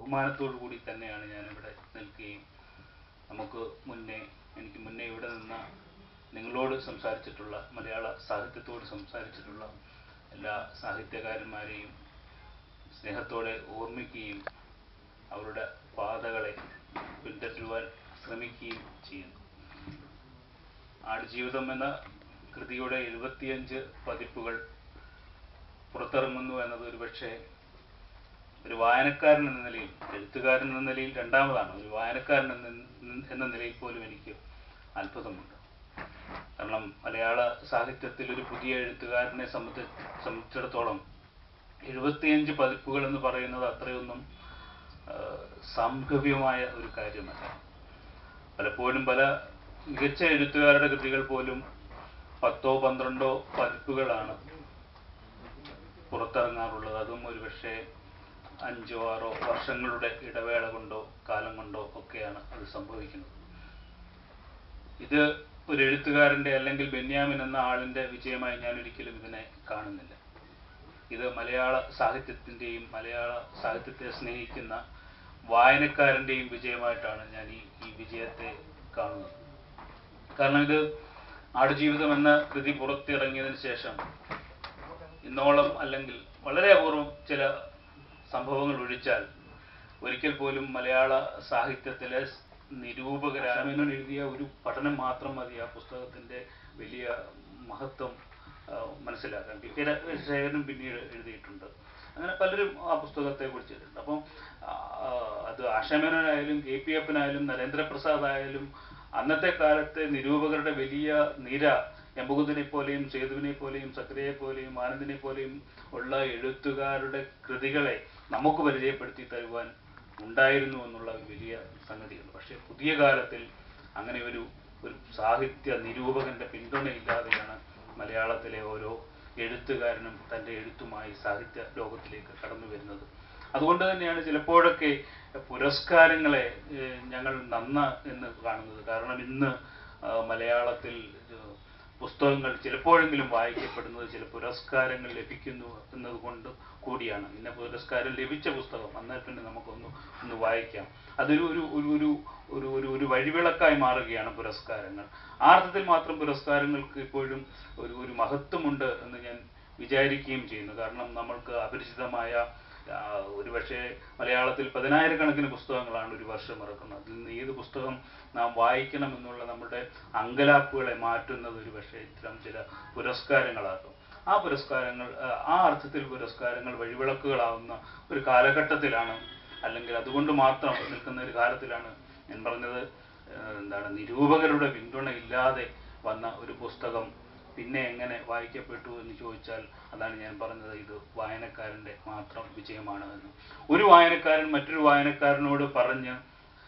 ബഹുമാനത്തോടു കൂടി തന്നെയാണ് ഞാനിവിടെ നിൽക്കുകയും നമുക്ക് മുന്നേ എനിക്ക് മുന്നേ ഇവിടെ നിന്ന നിങ്ങളോട് സംസാരിച്ചിട്ടുള്ള മലയാള സാഹിത്യത്തോട് സംസാരിച്ചിട്ടുള്ള എല്ലാ സാഹിത്യകാരന്മാരെയും സ്നേഹത്തോടെ ഓർമ്മിക്കുകയും അവരുടെ പാതകളെ പിന്തുടരുവാൻ ശ്രമിക്കുകയും ചെയ്യുന്നു ആടുജീവിതം എന്ന കൃതിയുടെ എഴുപത്തിയഞ്ച് പതിപ്പുകൾ പുറത്തിറങ്ങുന്നു എന്നത് ഒരു പക്ഷേ ഒരു വായനക്കാരൻ എന്ന നിലയിൽ എഴുത്തുകാരൻ എന്ന നിലയിൽ രണ്ടാമതാണ് ഒരു വായനക്കാരൻ എന്ന എന്ന നിലയിൽ പോലും എനിക്ക് അത്ഭുതമുണ്ട് കാരണം മലയാള സാഹിത്യത്തിൽ ഒരു പുതിയ എഴുത്തുകാരനെ സംബന്ധി സംബന്ധിച്ചിടത്തോളം എഴുപത്തിയഞ്ച് പതിപ്പുകൾ എന്ന് പറയുന്നത് അത്രയൊന്നും ആ, സംഭവ്യമായ ഒരു കാര്യമല്ല പലപ്പോഴും പല മികച്ച എഴുത്തുകാരുടെ കൃതികൾ പോലും പത്തോ പന്ത്രണ്ടോ പതിപ്പുകളാണ് പുറത്തിറങ്ങാറുള്ളത് അതും ഒരു പക്ഷേ അഞ്ചോ ആറോ വർഷങ്ങളുടെ ഇടവേള കൊണ്ടോ കാലം കൊണ്ടോ ഒക്കെയാണ് അത് സംഭവിക്കുന്നത് ഇത് ഒരു എഴുത്തുകാരന്റെ അല്ലെങ്കിൽ ബെന്യാമിൻ എന്ന ആളിന്റെ വിജയമായി ഞാൻ ഒരിക്കലും ഇതിനെ കാണുന്നില്ല ഇത് മലയാള സാഹിത്യത്തിന്റെയും മലയാള സാഹിത്യത്തെ സ്നേഹിക്കുന്ന വായനക്കാരന്റെയും വിജയമായിട്ടാണ് ഞാൻ ഈ ഈ വിജയത്തെ കാണുന്നത് കാരണം ഇത് ആടുജീവിതം എന്ന കൃതി പുറത്തിറങ്ങിയതിന് ശേഷം ഇന്നോളം അല്ലെങ്കിൽ വളരെ അപൂർവം ചില സംഭവങ്ങൾ ഒഴിച്ചാൽ ഒരിക്കൽ പോലും മലയാള സാഹിത്യത്തിലെ നിരൂപകരാമേനോൻ എഴുതിയ ഒരു പഠനം മാത്രം മതി ആ പുസ്തകത്തിന്റെ വലിയ മഹത്വം ആ, മനസ്സിലാക്കാൻ പി കെ രാജശേഖരനും പിന്നീട് എഴുതിയിട്ടുണ്ട് അങ്ങനെ പലരും ആ പുസ്തകത്തെ കുറിച്ച് എഴുതിയിട്ടുണ്ട് അപ്പം ആ, അത് ആശാമേനോനായാലും കെ പി എഫിനായാലും നരേന്ദ്രപ്രസാദ് ആയാലും അന്നത്തെ കാലത്തെ നിരൂപകരുടെ വലിയ നിര എമ്പുകുന്തിനെ പോലെയും സേതുവിനെ പോലെയും സക്രിയെ പോലെയും ആനന്ദിനെ പോലെയും ഉള്ള എഴുത്തുകാരുടെ കൃതികളെ നമുക്ക് പരിചയപ്പെടുത്തി തരുവാൻ ഉണ്ടായിരുന്നു എന്നുള്ള ഒരു വലിയ സംഗതിയുണ്ട് പക്ഷേ പുതിയ കാലത്തിൽ അങ്ങനെ ഒരു ഒരു സാഹിത്യ നിരൂപകന്റെ പിന്തുണയില്ലാതെയാണ് മലയാളത്തിലെ ഓരോ എഴുത്തുകാരനും തൻ്റെ എഴുത്തുമായി സാഹിത്യ ലോകത്തിലേക്ക് കടന്നു വരുന്നത് അതുകൊണ്ട് തന്നെയാണ് ചിലപ്പോഴൊക്കെ പുരസ്കാരങ്ങളെ ഏഹ്, ഞങ്ങൾ നന്ന എന്ന് കാണുന്നത് കാരണം ഇന്ന് ആ, മലയാളത്തിൽ ഏഹ്, പുസ്തകങ്ങൾ ചിലപ്പോഴെങ്കിലും വായിക്കപ്പെടുന്നത് ചില പുരസ്കാരങ്ങൾ ലഭിക്കുന്നു എന്നതുകൊണ്ട് കൂടിയാണ് ഇന്ന പുരസ്കാരം ലഭിച്ച പുസ്തകം എന്നാൽ പിന്നെ നമുക്കൊന്ന് ഒന്ന് വായിക്കാം അതൊരു ഒരു ഒരു ഒരു ഒരു ഒരു ഒരു വഴിവിളക്കായി മാറുകയാണ് പുരസ്കാരങ്ങൾ ആ അർത്ഥത്തിൽ മാത്രം പുരസ്കാരങ്ങൾക്ക് ഇപ്പോഴും ഒരു ഒരു മഹത്വമുണ്ട് എന്ന് ഞാൻ വിചാരിക്കുകയും ചെയ്യുന്നു കാരണം നമ്മൾക്ക് അപരിചിതമായ ആ, ഒരുപക്ഷെ മലയാളത്തിൽ പതിനായിരക്കണക്കിന് പുസ്തകങ്ങളാണ് ഒരു വർഷം ഇറക്കുന്നത് അതിൽ നിന്ന് ഏത് പുസ്തകം നാം വായിക്കണം എന്നുള്ള നമ്മുടെ അങ്കലാപ്പുകളെ മാറ്റുന്നത് ഒരു പക്ഷേ ഇത്തരം ചില പുരസ്കാരങ്ങളാകും ആ പുരസ്കാരങ്ങൾ ആ, ആ അർത്ഥത്തിൽ പുരസ്കാരങ്ങൾ വഴിവിളക്കുകളാവുന്ന ഒരു കാലഘട്ടത്തിലാണ് അല്ലെങ്കിൽ അതുകൊണ്ട് മാത്രം നിൽക്കുന്ന ഒരു കാലത്തിലാണ് ഞാൻ പറഞ്ഞത് ആ, എന്താണ് നിരൂപകരുടെ പിന്തുണ ഇല്ലാതെ വന്ന ഒരു പുസ്തകം പിന്നെ എങ്ങനെ വായിക്കപ്പെട്ടു എന്ന് ചോദിച്ചാൽ അതാണ് ഞാൻ പറഞ്ഞത് ഇത് വായനക്കാരന്റെ മാത്രം വിജയമാണ് എന്ന് ഒരു വായനക്കാരൻ മറ്റൊരു വായനക്കാരനോട് പറഞ്ഞ്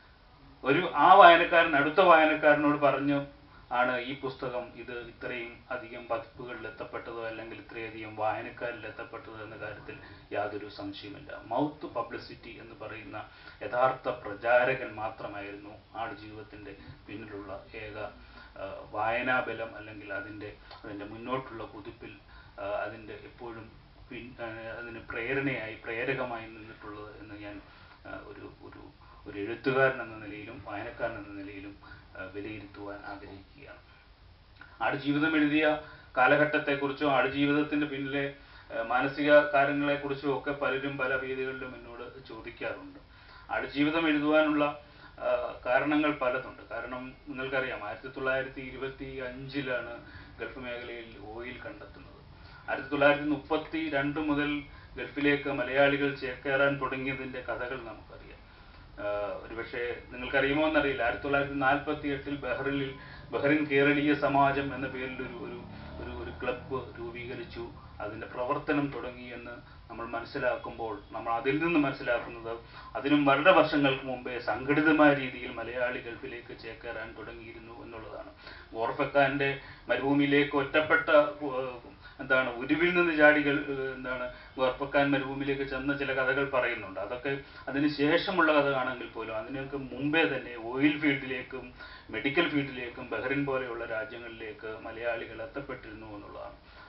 ഒരു ആ വായനക്കാരൻ അടുത്ത വായനക്കാരനോട് പറഞ്ഞു ആണ് ഈ പുസ്തകം ഇത് ഇത്രയും അധികം പതിപ്പുകളിൽ എത്തപ്പെട്ടതോ അല്ലെങ്കിൽ ഇത്രയധികം വായനക്കാരിൽ എത്തപ്പെട്ടതോ എന്ന കാര്യത്തിൽ യാതൊരു സംശയമില്ല മൗത്ത് പബ്ലിസിറ്റി എന്ന് പറയുന്ന യഥാർത്ഥ പ്രചാരകൻ മാത്രമായിരുന്നു ആടുജീവിതത്തിന്റെ പിന്നിലുള്ള ഏക ആ, വായനാബലം അല്ലെങ്കിൽ അതിൻ്റെ അതിൻ്റെ മുന്നോട്ടുള്ള കുതിപ്പിൽ ആ, അതിൻ്റെ എപ്പോഴും പിൻ ആ, അതിന് പ്രേരണയായി പ്രേരകമായി നിന്നിട്ടുള്ളത് എന്ന് ഞാൻ ആ, ഒരു ഒരു ഒരു എഴുത്തുകാരൻ എന്ന നിലയിലും വായനക്കാരൻ എന്ന നിലയിലും ആ, വിലയിരുത്തുവാൻ ആഗ്രഹിക്കുകയാണ് ആടുജീവിതം എഴുതിയ കാലഘട്ടത്തെക്കുറിച്ചും ആടുജീവിതത്തിന്റെ പിന്നിലെ ആ, മാനസിക കാര്യങ്ങളെക്കുറിച്ചും ഒക്കെ പലരും പല വേദികളിലും എന്നോട് ചോദിക്കാറുണ്ട് ആടുജീവിതം എഴുതുവാനുള്ള ആ, കാരണങ്ങൾ പലതുണ്ട് കാരണം നിങ്ങൾക്കറിയാം ആയിരത്തി തൊള്ളായിരത്തി ഇരുപത്തി അഞ്ചിലാണ് ഗൾഫ് മേഖലയിൽ ഓയിൽ കണ്ടെത്തുന്നത് ആയിരത്തി തൊള്ളായിരത്തി മുപ്പത്തി രണ്ട് മുതൽ ഗൾഫിലേക്ക് മലയാളികൾ ചേക്കേറാൻ തുടങ്ങിയതിന്റെ കഥകൾ നമുക്കറിയാം ആഹ് ഒരുപക്ഷെ നിങ്ങൾക്കറിയുമോ എന്നറിയില്ല ആയിരത്തി തൊള്ളായിരത്തി നാൽപ്പത്തി എട്ടിൽ ബഹ്റിനിൽ ബഹ്റിൻ കേരളീയ സമാജം എന്ന പേരിൽ ഒരു ഒരു ഒരു ഒരു ക്ലബ്ബ് രൂപീകരിച്ചു അതിന്റെ പ്രവർത്തനം തുടങ്ങി എന്ന് നമ്മൾ മനസ്സിലാക്കുമ്പോൾ നമ്മൾ അതിൽ നിന്ന് മനസ്സിലാക്കുന്നത് അതിനും വളരെ വർഷങ്ങൾക്ക് മുമ്പേ സംഘടിതമായ രീതിയിൽ മലയാളി ഗൾഫിലേക്ക് ചേക്കേറാൻ തുടങ്ങിയിരുന്നു എന്നുള്ളതാണ് ഓർഫക്കാന്റെ മരുഭൂമിയിലേക്ക് ഒറ്റപ്പെട്ട ഏഹ്, എന്താണ് ഉരുവിൽ നിന്ന് ചാടികൾ ഏഹ്, എന്താണ് ഓർഫക്കാൻ മരുഭൂമിയിലേക്ക് ചെന്ന ചില കഥകൾ പറയുന്നുണ്ട് അതൊക്കെ അതിന് ശേഷമുള്ള കഥകളാണെങ്കിൽ പോലും അതിനൊക്കെ മുമ്പേ തന്നെ ഓയിൽ ഫീൽഡിലേക്കും മെഡിക്കൽ ഫീൽഡിലേക്കും ബഹ്റിൻ പോലെയുള്ള രാജ്യങ്ങളിലേക്ക് മലയാളികൾ എത്തപ്പെട്ടിരുന്നു എന്നുള്ളതാണ്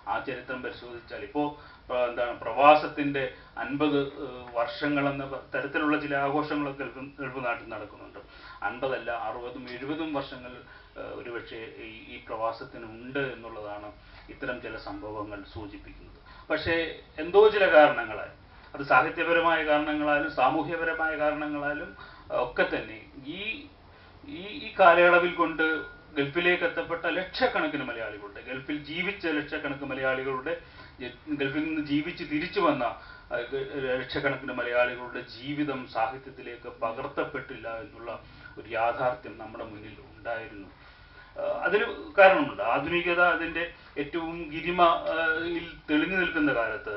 ആ ചരിത്രം പരിശോധിച്ചാൽ ഇപ്പോൾ എന്താണ് പ്രവാസത്തിന്റെ അൻപത് വർഷങ്ങളെന്ന പ- തരത്തിലുള്ള ചില ആഘോഷങ്ങളൊക്കെ ഗൾഫ് ഗൾഫ് നാട്ടിൽ നടക്കുന്നുണ്ട് അൻപതല്ല അറുപതും എഴുപതും വർഷങ്ങൾ ഏഹ്, ഒരുപക്ഷെ ഈ ഈ പ്രവാസത്തിന് ഉണ്ട് എന്നുള്ളതാണ് ഇത്തരം ചില സംഭവങ്ങൾ സൂചിപ്പിക്കുന്നത് പക്ഷേ എന്തോ ചില കാരണങ്ങളാൽ അത് സാഹിത്യപരമായ കാരണങ്ങളാലും സാമൂഹ്യപരമായ കാരണങ്ങളാലും അഹ് ഒക്കെ തന്നെ ഈ ഈ ഈ കാലയളവിൽ കൊണ്ട് ഗൾഫിലേക്ക് എത്തപ്പെട്ട ലക്ഷക്കണക്കിന് മലയാളികളുടെ ഗൾഫിൽ ജീവിച്ച ലക്ഷക്കണക്കിന് മലയാളികളുടെ ജ- ഗൾഫിൽ നിന്ന് ജീവിച്ച് തിരിച്ചു വന്ന അഹ് ഗ- ലക്ഷക്കണക്കിന് മലയാളികളുടെ ജീവിതം സാഹിത്യത്തിലേക്ക് പകർത്തപ്പെട്ടില്ല എന്നുള്ള ഒരു യാഥാർത്ഥ്യം നമ്മുടെ മുന്നിൽ ഉണ്ടായിരുന്നു ആഹ് അതിന് കാരണമുണ്ട് ആധുനികത അതിന്റെ ഏറ്റവും ഗിരിമ ആഹ് യിൽ തെളിഞ്ഞു നിൽക്കുന്ന കാലത്ത്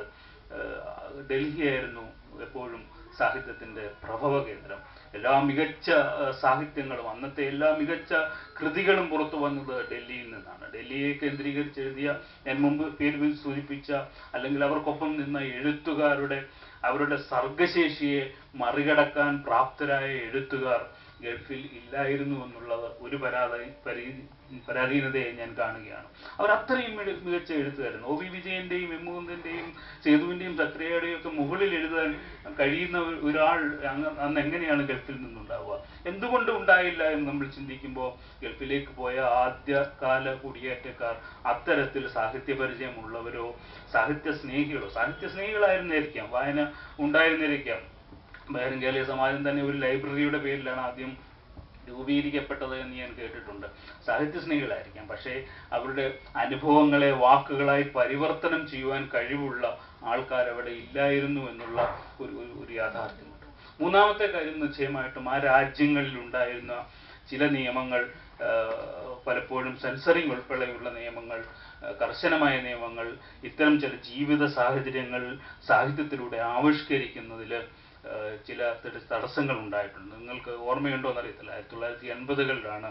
ആഹ് ഡൽഹിയായിരുന്നു എപ്പോഴും സാഹിത്യത്തിന്റെ പ്രഭവ കേന്ദ്രം എല്ലാ മികച്ച ആഹ് സാഹിത്യങ്ങളും അന്നത്തെ എല്ലാ മികച്ച കൃതികളും പുറത്തു വന്നത് ഡൽഹിയിൽ നിന്നാണ് ഡൽഹിയെ കേന്ദ്രീകരിച്ച് എഴുതിയ ഞാൻ മുമ്പ് പേര് സൂചിപ്പിച്ച അല്ലെങ്കിൽ അവർക്കൊപ്പം നിന്ന എഴുത്തുകാരുടെ അവരുടെ സർഗശേഷിയെ മറികടക്കാൻ പ്രാപ്തരായ എഴുത്തുകാർ ഗൾഫിൽ ഇല്ലായിരുന്നു എന്നുള്ളത് ഒരു പരാതി പരീ- പരാധീനതയെ ഞാൻ കാണുകയാണ് അവർ അത്രയും മിക- മികച്ച എഴുത്തുകാരായിരുന്നു ഒ വി വിജയന്റെയും എം മുകുന്ദന്റെയും സേതുവിന്റെയും സക്രിയയുടെയും ഒക്കെ മുകളിൽ എഴുതാൻ കഴിയുന്ന ഒരു- ഒരാൾ അങ്ങ് അന്ന് എങ്ങനെയാണ് ഗൾഫിൽ നിന്നുണ്ടാവുക എന്തുകൊണ്ട് ഉണ്ടായില്ല എന്ന് നമ്മൾ ചിന്തിക്കുമ്പോൾ ഗൾഫിലേക്ക് പോയ ആദ്യകാല കുടിയേറ്റക്കാർ അത്തരത്തിൽ സാഹിത്യ പരിചയമുള്ളവരോ സാഹിത്യ സ്നേഹികളോ സാഹിത്യ സ്നേഹികളായിരുന്നിരിക്കാം വായന ഉണ്ടായിരുന്നിരിക്കാം ബഹിരംഗേലിയ സമാജം തന്നെ ഒരു ലൈബ്രറിയുടെ പേരിലാണ് ആദ്യം രൂപീകരിക്കപ്പെട്ടത് എന്ന് ഞാൻ കേട്ടിട്ടുണ്ട് സാഹിത്യ സ്നേഹികളായിരിക്കാം പക്ഷേ അവരുടെ അനുഭവങ്ങളെ വാക്കുകളായി പരിവർത്തനം ചെയ്യുവാൻ കഴിവുള്ള ആൾക്കാർ അവിടെ ഇല്ലായിരുന്നു എന്നുള്ള ഒരു ഒരു- ഒരു യാഥാർത്ഥ്യമുണ്ട് മൂന്നാമത്തെ കാര്യം നിശ്ചയമായിട്ടും ആ രാജ്യങ്ങളിൽ ഉണ്ടായിരുന്ന ചില നിയമങ്ങൾ ആ, പലപ്പോഴും സെൻസറിങ് ഉൾപ്പെടെയുള്ള നിയമങ്ങൾ ആ, കർശനമായ നിയമങ്ങൾ ഇത്തരം ചില ജീവിത സാഹചര്യങ്ങൾ സാഹിത്യത്തിലൂടെ ആവിഷ്കരിക്കുന്നതിൽ ചില തട- തടസ്സങ്ങൾ ഉണ്ടായിട്ടുണ്ട് നിങ്ങൾക്ക് ഓർമ്മയുണ്ടോ എന്നറിയത്തില്ല ആയിരത്തി തൊള്ളായിരത്തി എൺപതുകളിലാണ്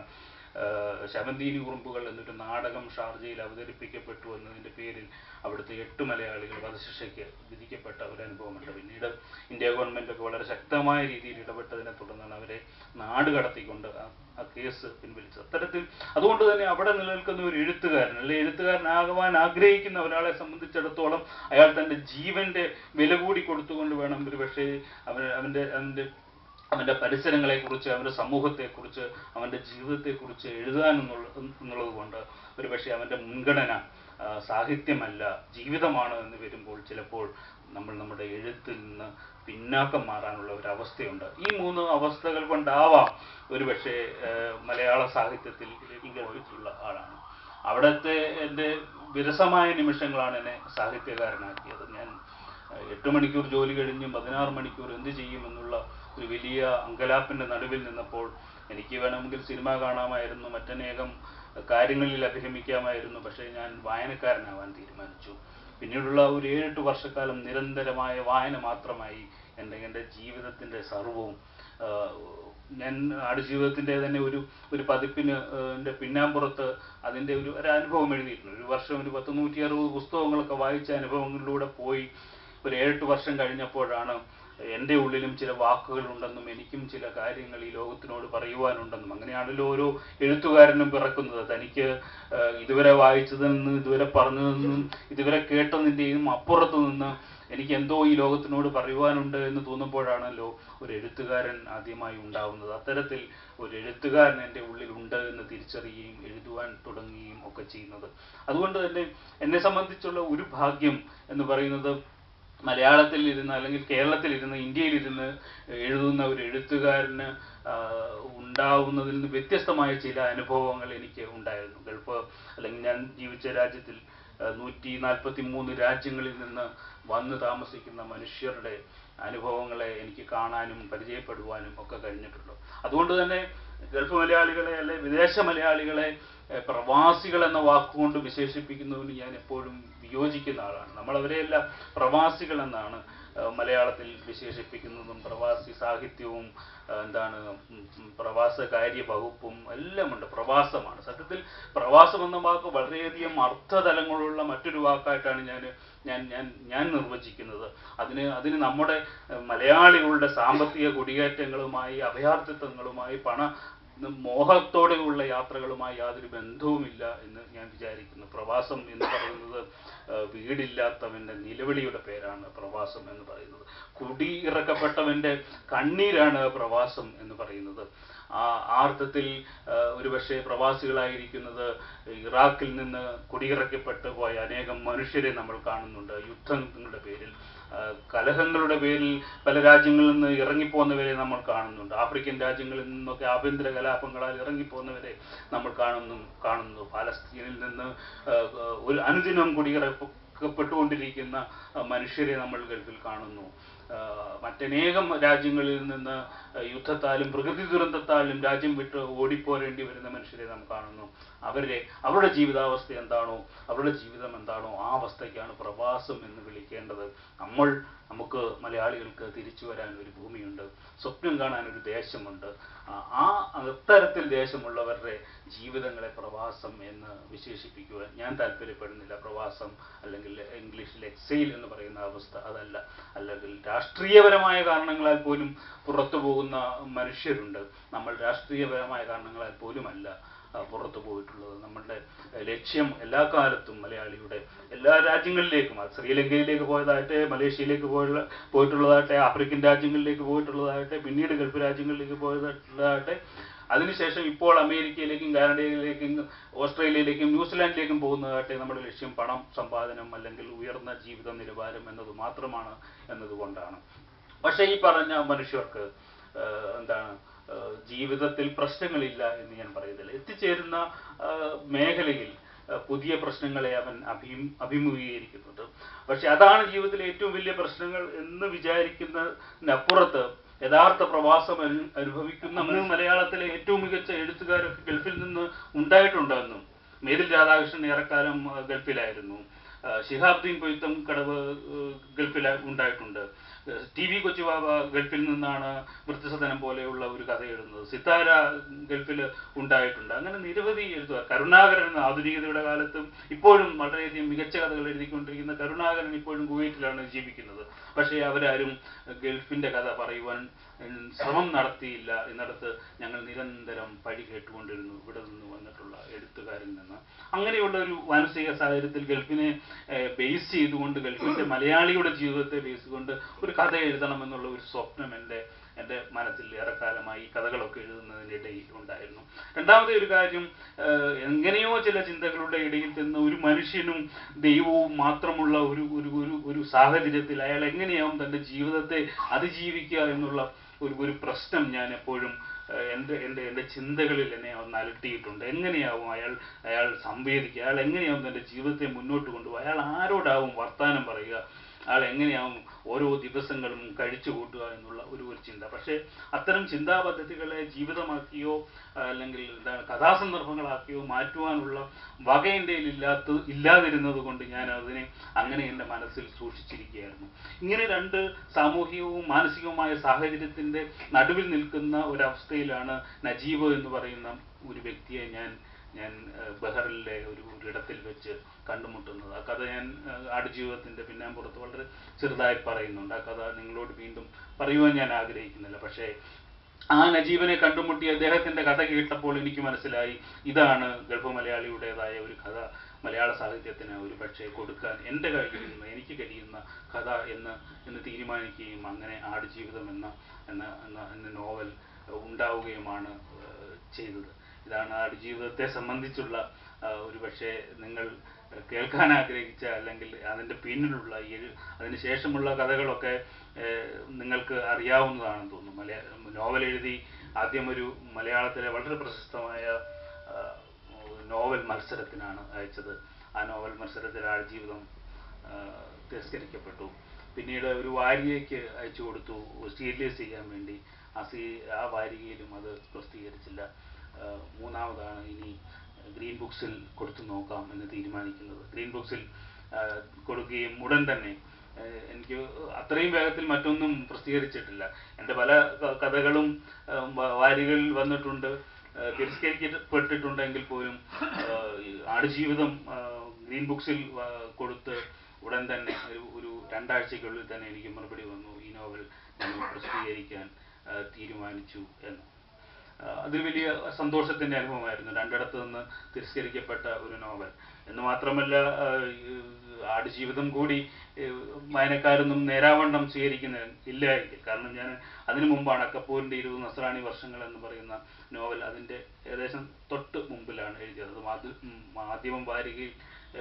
ശവന്തീനി കുറുമ്പുകൾ എന്നൊരു നാടകം ഷാർജയിൽ അവതരിപ്പിക്കപ്പെട്ടു എന്നതിന്റെ പേരിൽ അവിടുത്തെ എട്ട് മലയാളികൾ വധശിക്ഷയ്ക്ക് വിധിക്കപ്പെട്ട ഒരു അനുഭവമുണ്ട് പിന്നീട് ഇന്ത്യ ഗവൺമെന്റ് ഒക്കെ വളരെ ശക്തമായ രീതിയിൽ ഇടപെട്ടതിനെ തുടർന്നാണ് അവരെ നാട് കടത്തിക്കൊണ്ട് ആ- ആ കേസ് പിൻവലിച്ചത് അത്തരത്തിൽ അതുകൊണ്ട് തന്നെ അവിടെ നിലനിൽക്കുന്ന ഒരു എഴുത്തുകാരൻ അല്ലെ എഴുത്തുകാരനാകുവാൻ ആഗ്രഹിക്കുന്ന ഒരാളെ സംബന്ധിച്ചിടത്തോളം അയാൾ തന്റെ ജീവന്റെ വില കൂടി കൊടുത്തുകൊണ്ട് വേണം ഒരു പക്ഷേ അവൻ അവന്റെ അവന്റെ അവന്റെ പരിസരങ്ങളെ കുറിച്ച് അവന്റെ സമൂഹത്തെ കുറിച്ച് അവന്റെ ജീവിതത്തെ കുറിച്ച് എഴുതാൻ എന്നുള്ള എന്നുള്ളത് കൊണ്ട് ഒരു പക്ഷേ അവന്റെ മുൻഗണന ആ, സാഹിത്യമല്ല ജീവിതമാണ് എന്ന് വരുമ്പോൾ ചിലപ്പോൾ നമ്മൾ നമ്മുടെ എഴുത്തിൽ നിന്ന് പിന്നാക്കം മാറാനുള്ള ഒരു അവസ്ഥയുണ്ട് ഈ മൂന്ന് അവസ്ഥകൾ കൊണ്ടാവാം ഒരു പക്ഷേ മലയാള സാഹിത്യത്തിൽ പോയിട്ടുള്ള ആളാണ് അവിടുത്തെ എൻ്റെ വിരസമായ നിമിഷങ്ങളാണ് എന്നെ സാഹിത്യകാരനാക്കിയത് ഞാൻ ഏഹ്, എട്ട് മണിക്കൂർ ജോലി കഴിഞ്ഞും പതിനാറ് മണിക്കൂർ എന്ത് ചെയ്യുമെന്നുള്ള ഒരു വലിയ അങ്കലാപ്പിന്റെ നടുവിൽ നിന്നപ്പോൾ എനിക്ക് വേണമെങ്കിൽ സിനിമ കാണാമായിരുന്നു മറ്റനേകം കാര്യങ്ങളിൽ അഭിരമിക്കാമായിരുന്നു പക്ഷേ ഞാൻ വായനക്കാരനാവാൻ തീരുമാനിച്ചു പിന്നീടുള്ള ഒരു ഏഴെട്ട് വർഷക്കാലം നിരന്തരമായ വായന മാത്രമായി എൻ്റെ എൻ്റെ ജീവിതത്തിൻ്റെ സർവവും ആഹ്, ഞാൻ ആടുജീവിതത്തിൻ്റെ തന്നെ ഒരു ഒരു പതിപ്പിന് ആഹ്, എൻ്റെ പിന്നാമ്പുറത്ത് അതിൻ്റെ ഒരു ഒരു അനുഭവം എഴുതിയിട്ടുണ്ട് ഒരു വർഷം ഒരു പത്ത് നൂറ്റി അറുപത് പുസ്തകങ്ങളൊക്കെ വായിച്ച അനുഭവങ്ങളിലൂടെ പോയി ഒരു ഏഴെട്ട് വർഷം കഴിഞ്ഞപ്പോഴാണ് എൻ്റെ ഉള്ളിലും ചില വാക്കുകളുണ്ടെന്നും എനിക്കും ചില കാര്യങ്ങൾ ഈ ലോകത്തിനോട് പറയുവാനുണ്ടെന്നും അങ്ങനെയാണല്ലോ ഓരോ എഴുത്തുകാരനും പിറക്കുന്നത് തനിക്ക് ആഹ്, ഇതുവരെ വായിച്ചതിൽ നിന്ന് ഇതുവരെ പറഞ്ഞതിൽ ഇതുവരെ കേട്ടതിൻ്റെയും അപ്പുറത്ത് നിന്ന് എനിക്ക് എന്തോ ഈ ലോകത്തിനോട് പറയുവാനുണ്ട് എന്ന് തോന്നുമ്പോഴാണല്ലോ ഒരു എഴുത്തുകാരൻ ആദ്യമായി ഉണ്ടാവുന്നത് അത്തരത്തിൽ ഒരു എഴുത്തുകാരൻ എൻ്റെ ഉള്ളിലുണ്ട് എന്ന് തിരിച്ചറിയുകയും എഴുതുവാൻ തുടങ്ങുകയും ഒക്കെ ചെയ്യുന്നത് അതുകൊണ്ട് തന്നെ എന്നെ സംബന്ധിച്ചുള്ള ഒരു ഭാഗ്യം എന്ന് പറയുന്നത് മലയാളത്തിൽ ഇരുന്ന് അല്ലെങ്കിൽ കേരളത്തിൽ ഇരുന്ന് ഇന്ത്യയിൽ ഇരുന്ന് എഴുതുന്ന ഒരു എഴുത്തുകാരന് ആഹ്, ഉണ്ടാവുന്നതിൽ നിന്ന് വ്യത്യസ്തമായ ചില അനുഭവങ്ങൾ എനിക്ക് ഉണ്ടായിരുന്നു ഗൾഫ് അല്ലെങ്കിൽ ഞാൻ ജീവിച്ച രാജ്യത്തിൽ നൂറ്റി നാൽപ്പത്തി മൂന്ന് രാജ്യങ്ങളിൽ നിന്ന് വന്ന് താമസിക്കുന്ന മനുഷ്യരുടെ അനുഭവങ്ങളെ എനിക്ക് കാണാനും പരിചയപ്പെടുവാനും ഒക്കെ കഴിഞ്ഞിട്ടുണ്ട് അതുകൊണ്ട് തന്നെ ഗൾഫ് മലയാളികളെ അല്ലെ വിദേശ മലയാളികളെ ഏഹ്, പ്രവാസികൾ എന്ന വാക്കുകൊണ്ട് വിശേഷിപ്പിക്കുന്നതിന് ഞാൻ എപ്പോഴും വിയോജിക്കുന്ന ആളാണ് നമ്മളവരെയെല്ലാം പ്രവാസികൾ എന്നാണ് ഏഹ്, മലയാളത്തിൽ വിശേഷിപ്പിക്കുന്നതും പ്രവാസി സാഹിത്യവും ഏഹ്, എന്താണ് ഉം, ഉം, പ്രവാസ കാര്യ വകുപ്പും എല്ലാമുണ്ട് പ്രവാസമാണ് സത്യത്തിൽ പ്രവാസം എന്ന വാക്ക് വളരെയധികം അർത്ഥതലങ്ങളുള്ള മറ്റൊരു വാക്കായിട്ടാണ് ഞാൻ ഞാൻ ഞാൻ ഞാൻ നിർവചിക്കുന്നത് അതിന് അതിന് നമ്മുടെ ഏഹ്, മലയാളികളുടെ സാമ്പത്തിക കുടിയേറ്റങ്ങളുമായി അഭയാർത്ഥിത്വങ്ങളുമായി പണ ഇന്ന് മോഹത്തോടെയുള്ള യാത്രകളുമായി യാതൊരു ബന്ധവുമില്ല എന്ന് ഞാൻ വിചാരിക്കുന്നു പ്രവാസം എന്ന് പറയുന്നത് ആ, വീടില്ലാത്തവന്റെ നിലവിളിയുടെ പേരാണ് പ്രവാസം എന്ന് പറയുന്നത് കുടിയിറക്കപ്പെട്ടവന്റെ കണ്ണീരാണ് പ്രവാസം എന്ന് പറയുന്നത് ആ ആ അർത്ഥത്തിൽ ആ, ഒരുപക്ഷെ പ്രവാസികളായിരിക്കുന്നത് ഇറാഖിൽ നിന്ന് കുടിയിറക്കപ്പെട്ടു പോയ അനേകം മനുഷ്യരെ നമ്മൾ കാണുന്നുണ്ട് യുദ്ധങ്ങളുടെ പേരിൽ ആ, കലഹങ്ങളുടെ പേരിൽ പല രാജ്യങ്ങളിൽ നിന്ന് ഇറങ്ങിപ്പോകുന്നവരെ നമ്മൾ കാണുന്നുണ്ട് ആഫ്രിക്കൻ രാജ്യങ്ങളിൽ നിന്നൊക്കെ ആഭ്യന്തര കലാപങ്ങളാൽ ഇറങ്ങിപ്പോകുന്നവരെ നമ്മൾ കാണുന്നു കാണുന്നു പാലസ്തീനിൽ നിന്ന് ആ, ആ, ഒരു അനുദിനം കുടിയിറക്കപ്പെട്ടുകൊണ്ടിരിക്കുന്ന ആ, മനുഷ്യരെ നമ്മൾ ഗൾഫിൽ കാണുന്നു ആ, മറ്റനേകം രാജ്യങ്ങളിൽ നിന്ന് യുദ്ധത്താലും പ്രകൃതി ദുരന്തത്താലും രാജ്യം വിട്ട് ഓടിപ്പോരേണ്ടി വരുന്ന മനുഷ്യരെ നാം കാണുന്നു അവരെ അവരുടെ ജീവിതാവസ്ഥ എന്താണോ അവരുടെ ജീവിതം എന്താണോ ആ അവസ്ഥയ്ക്കാണ് പ്രവാസം എന്ന് വിളിക്കേണ്ടത് നമ്മൾ നമുക്ക് മലയാളികൾക്ക് തിരിച്ചു വരാൻ ഒരു ഭൂമിയുണ്ട് സ്വപ്നം കാണാൻ ഒരു ദേശമുണ്ട് ആ- ആ അത്തരത്തിൽ ദേശമുള്ളവരുടെ ജീവിതങ്ങളെ പ്രവാസം എന്ന് വിശേഷിപ്പിക്കുവാൻ ഞാൻ താല്പര്യപ്പെടുന്നില്ല പ്രവാസം അല്ലെങ്കിൽ ഇംഗ്ലീഷിൽ എക്സൈൽ എന്ന് പറയുന്ന അവസ്ഥ അതല്ല അല്ലെങ്കിൽ രാഷ്ട്രീയപരമായ കാരണങ്ങളാൽ പോലും പുറത്തു പോകുന്ന മനുഷ്യരുണ്ട് നമ്മൾ രാഷ്ട്രീയപരമായ കാരണങ്ങളാൽ പോലുമല്ല ആ, പുറത്തു പോയിട്ടുള്ളത് നമ്മളുടെ എഹ്, ലക്ഷ്യം എല്ലാ കാലത്തും മലയാളിയുടെ എല്ലാ രാജ്യങ്ങളിലേക്കും അത് ശ്രീലങ്കയിലേക്ക് പോയതാകട്ടെ മലേഷ്യയിലേക്ക് പോയുള്ള പോയിട്ടുള്ളതാകട്ടെ ആഫ്രിക്കൻ രാജ്യങ്ങളിലേക്ക് പോയിട്ടുള്ളതാകട്ടെ പിന്നീട് ഗൾഫ് രാജ്യങ്ങളിലേക്ക് പോയതാകട്ടെ അതിനുശേഷം ഇപ്പോൾ അമേരിക്കയിലേക്കും കാനഡയിലേക്കും ഓസ്ട്രേലിയയിലേക്കും ന്യൂസിലാൻഡിലേക്കും പോകുന്നതാകട്ടെ നമ്മുടെ ലക്ഷ്യം പണം സമ്പാദനം അല്ലെങ്കിൽ ഉയർന്ന ജീവിത നിലവാരം എന്നത് മാത്രമാണ് എന്നതുകൊണ്ടാണ് പക്ഷേ ഈ പറഞ്ഞ മനുഷ്യർക്ക് ആഹ് എന്താണ് ആഹ് ജീവിതത്തിൽ പ്രശ്നങ്ങളില്ല എന്ന് ഞാൻ പറയുന്നില്ല എത്തിച്ചേരുന്ന ആഹ് മേഖലയിൽ ആഹ് പുതിയ പ്രശ്നങ്ങളെ അവൻ അഭിം അഭിമുഖീകരിക്കുന്നുണ്ട് പക്ഷെ അതാണ് ജീവിതത്തിലെ ഏറ്റവും വലിയ പ്രശ്നങ്ങൾ എന്ന് വിചാരിക്കുന്നതിനപ്പുറത്ത് യഥാർത്ഥ പ്രവാസം അനു- അനുഭവിക്കുന്ന അന്ന് മലയാളത്തിലെ ഏറ്റവും മികച്ച എഴുത്തുകാരൊക്കെ ഗൾഫിൽ നിന്ന് ഉണ്ടായിട്ടുണ്ടെന്നും മേതിൽ രാധാകൃഷ്ണൻ ഏറെക്കാലം ആ, ഗൾഫിലായിരുന്നു ആ, ശിഹാബുദ്ദീൻ പൊയ്ത്തം കടവ് ഏഹ്, ഗൾഫിൽ ഉണ്ടായിട്ടുണ്ട് ഏഹ്, ടി വി കൊച്ചുബാബ ഗൾഫിൽ നിന്നാണ് വൃദ്ധസദനം പോലെയുള്ള ഒരു കഥ എഴുതുന്നത് സിത്താര ഗൾഫിൽ ഉണ്ടായിട്ടുണ്ട് അങ്ങനെ നിരവധി എഴുതുക കരുണാകരൻ ആധുനികതയുടെ കാലത്തും ഇപ്പോഴും വളരെയധികം മികച്ച കഥകൾ എഴുതിക്കൊണ്ടിരിക്കുന്ന കരുണാകരൻ ഇപ്പോഴും കുവൈറ്റിലാണ് ജീവിക്കുന്നത് പക്ഷേ അവരാരും ഗൾഫിന്റെ കഥ പറയുവാൻ ഉം, ശ്രമം നടത്തിയില്ല എന്നിടത്ത് ഞങ്ങൾ നിരന്തരം പഴി കേട്ടുകൊണ്ടിരുന്നു ഇവിടെ നിന്ന് വന്നിട്ടുള്ള എഴുത്തുകാരിൽ നിന്ന് അങ്ങനെയുള്ള ഒരു മാനസിക സാഹചര്യത്തിൽ ഗൾഫിനെ ബേസ് ചെയ്തുകൊണ്ട് ഗൾഫിന്റെ മലയാളിയുടെ ജീവിതത്തെ ബേസ് കൊണ്ട് ഒരു കഥ എഴുതണം എന്നുള്ള ഒരു സ്വപ്നം എൻ്റെ എൻ്റെ മനസ്സിൽ ഏറെക്കാലമായി ഈ കഥകളൊക്കെ എഴുതുന്നതിൻ്റെ ഇടയിൽ ഉണ്ടായിരുന്നു രണ്ടാമത്തെ ഒരു കാര്യം ഏഹ്, എങ്ങനെയോ ചില ചിന്തകളുടെ ഇടയിൽ ചെന്ന് ഒരു മനുഷ്യനും ദൈവവും മാത്രമുള്ള ഒരു ഒരു ഒരു ഒരു സാഹചര്യത്തിൽ അയാൾ എങ്ങനെയാവും തൻ്റെ ജീവിതത്തെ അതിജീവിക്കുക എന്നുള്ള ഒരു ഒരു പ്രശ്നം ഞാൻ എപ്പോഴും ഏഹ്, എൻ്റെ എൻ്റെ എൻ്റെ ചിന്തകളിൽ എന്നെ ഒന്ന് അലട്ടിയിട്ടുണ്ട് എങ്ങനെയാവും അയാൾ അയാൾ സംവേദിക്കുക അയാൾ എങ്ങനെയാവും തൻ്റെ ജീവിതത്തെ മുന്നോട്ട് കൊണ്ടുപോകുക അയാൾ ആരോടാവും വർത്താനം പറയുക അയാൾ എങ്ങനെയാവും ഓരോ ദിവസങ്ങളും കഴിച്ചു കൂട്ടുക എന്നുള്ള ഒരു ഒരു ചിന്ത പക്ഷേ അത്തരം ചിന്താ പദ്ധതികളെ ജീവിതമാക്കിയോ ആ, അല്ലെങ്കിൽ എന്താണ് കഥാസന്ദർഭങ്ങളാക്കിയോ മാറ്റുവാനുള്ള വക എൻ്റെ ഇല്ലാത്ത ഇല്ലാതിരുന്നത് കൊണ്ട് ഞാൻ അതിനെ അങ്ങനെ എൻ്റെ മനസ്സിൽ സൂക്ഷിച്ചിരിക്കുകയായിരുന്നു ഇങ്ങനെ രണ്ട് സാമൂഹികവും മാനസികവുമായ സാഹചര്യത്തിൻ്റെ നടുവിൽ നിൽക്കുന്ന ഒരവസ്ഥയിലാണ് നജീബ് എന്ന് പറയുന്ന ഒരു വ്യക്തിയെ ഞാൻ ഞാൻ ഏഹ്, ബഹറിലെ ഒരു ഒരിടത്തിൽ വെച്ച് കണ്ടുമുട്ടുന്നത് ആ കഥ ഞാൻ ഏഹ്, ആടുജീവിതത്തിന്റെ പിന്നാമ്പുറത്ത് വളരെ ചെറുതായി പറയുന്നുണ്ട് ആ കഥ നിങ്ങളോട് വീണ്ടും പറയുവാൻ ഞാൻ ആഗ്രഹിക്കുന്നില്ല പക്ഷേ ആ നജീബിനെ കണ്ടുമുട്ടി അദ്ദേഹത്തിന്റെ കഥ കേട്ടപ്പോൾ എനിക്ക് മനസ്സിലായി ഇതാണ് ഗൾഫ് മലയാളിയുടേതായ ഒരു കഥ മലയാള സാഹിത്യത്തിന് ഒരു പക്ഷേ കൊടുക്കാൻ എൻ്റെ കഴിയുന്ന എനിക്ക് കഴിയുന്ന കഥ എന്ന് എന്ന് തീരുമാനിക്കുകയും അങ്ങനെ ആടുജീവിതം എന്ന എന്ന എന്ന എന്ന നോവൽ ഉണ്ടാവുകയുമാണ് ഏഹ്, ചെയ്തത് ഇതാണ് ആടുജീവിതത്തെ സംബന്ധിച്ചുള്ള ആഹ്, ഒരു പക്ഷേ നിങ്ങൾ കേൾക്കാൻ ആഗ്രഹിച്ച അല്ലെങ്കിൽ അതിൻ്റെ പിന്നിലുള്ള ഈ ഒരു- അതിന് ശേഷമുള്ള കഥകളൊക്കെ ഏഹ്, നിങ്ങൾക്ക് അറിയാവുന്നതാണെന്ന് തോന്നുന്നു മലയാ നോവൽ എഴുതി ആദ്യം ഒരു മലയാളത്തിലെ വളരെ പ്രശസ്തമായ ആഹ്, നോവൽ മത്സരത്തിനാണ് അയച്ചത് ആ നോവൽ മത്സരത്തിൽ ആഴ്ജീവിതം ആഹ്, തിരസ്കരിക്കപ്പെട്ടു പിന്നീട് ഒരു വാരികയ്ക്ക് അയച്ചു കൊടുത്തു സ്റ്റീരിയലൈസ് ചെയ്യാൻ വേണ്ടി ആ സീ ആ വാരികയിലും അത് പ്രസിദ്ധീകരിച്ചില്ല ആഹ്, മൂന്നാമതാണ് ഇനി ഗ്രീൻ ബുക്സിൽ കൊടുത്തു നോക്കാം എന്ന് തീരുമാനിക്കുന്നത് ഗ്രീൻ ബുക്സിൽ ആഹ്, കൊടുക്കുകയും ഉടൻ തന്നെ ആഹ്, എനിക്ക് അത്രയും വേഗത്തിൽ മറ്റൊന്നും പ്രസിദ്ധീകരിച്ചിട്ടില്ല എൻ്റെ പല ക- കഥകളും ആഹ്, വ- വാരികകളിൽ വന്നിട്ടുണ്ട് ആഹ്, തിരസ്കരിക്കപ്പെട്ടിട്ടുണ്ടെങ്കിൽ പോലും ആഹ്, ഈ ആടുജീവിതം ആഹ്, ഗ്രീൻ ബുക്സിൽ ആഹ്, കൊടുത്ത് ഉടൻ തന്നെ ഒരു ഒരു രണ്ടാഴ്ചയ്ക്കുള്ളിൽ തന്നെ എനിക്ക് മറുപടി വന്നു ഈ നോവൽ ഞങ്ങൾ പ്രസിദ്ധീകരിക്കാൻ ആഹ്, തീരുമാനിച്ചു എന്ന് ആ, അതൊരു വലിയ സന്തോഷത്തിന്റെ അനുഭവമായിരുന്നു രണ്ടിടത്ത് നിന്ന് തിരസ്കരിക്കപ്പെട്ട ഒരു നോവൽ എന്ന് മാത്രമല്ല ആ, ഈ ആടുജീവിതം കൂടി ഏ, വായനക്കാരൊന്നും നേരാവണ്ണം സ്വീകരിക്കുന്ന ഇല്ലായിരിക്കും കാരണം ഞാൻ അതിനു മുമ്പാണ് അക്കപ്പൂരിന്റെ ഇരുപത് നസ്രാണി വർഷങ്ങൾ എന്ന് പറയുന്ന നോവൽ അതിന്റെ ഏകദേശം തൊട്ട് മുമ്പിലാണ് എഴുതിയത് അത് മാധ്യ ഉം, മാധ്യമം വാരികയിൽ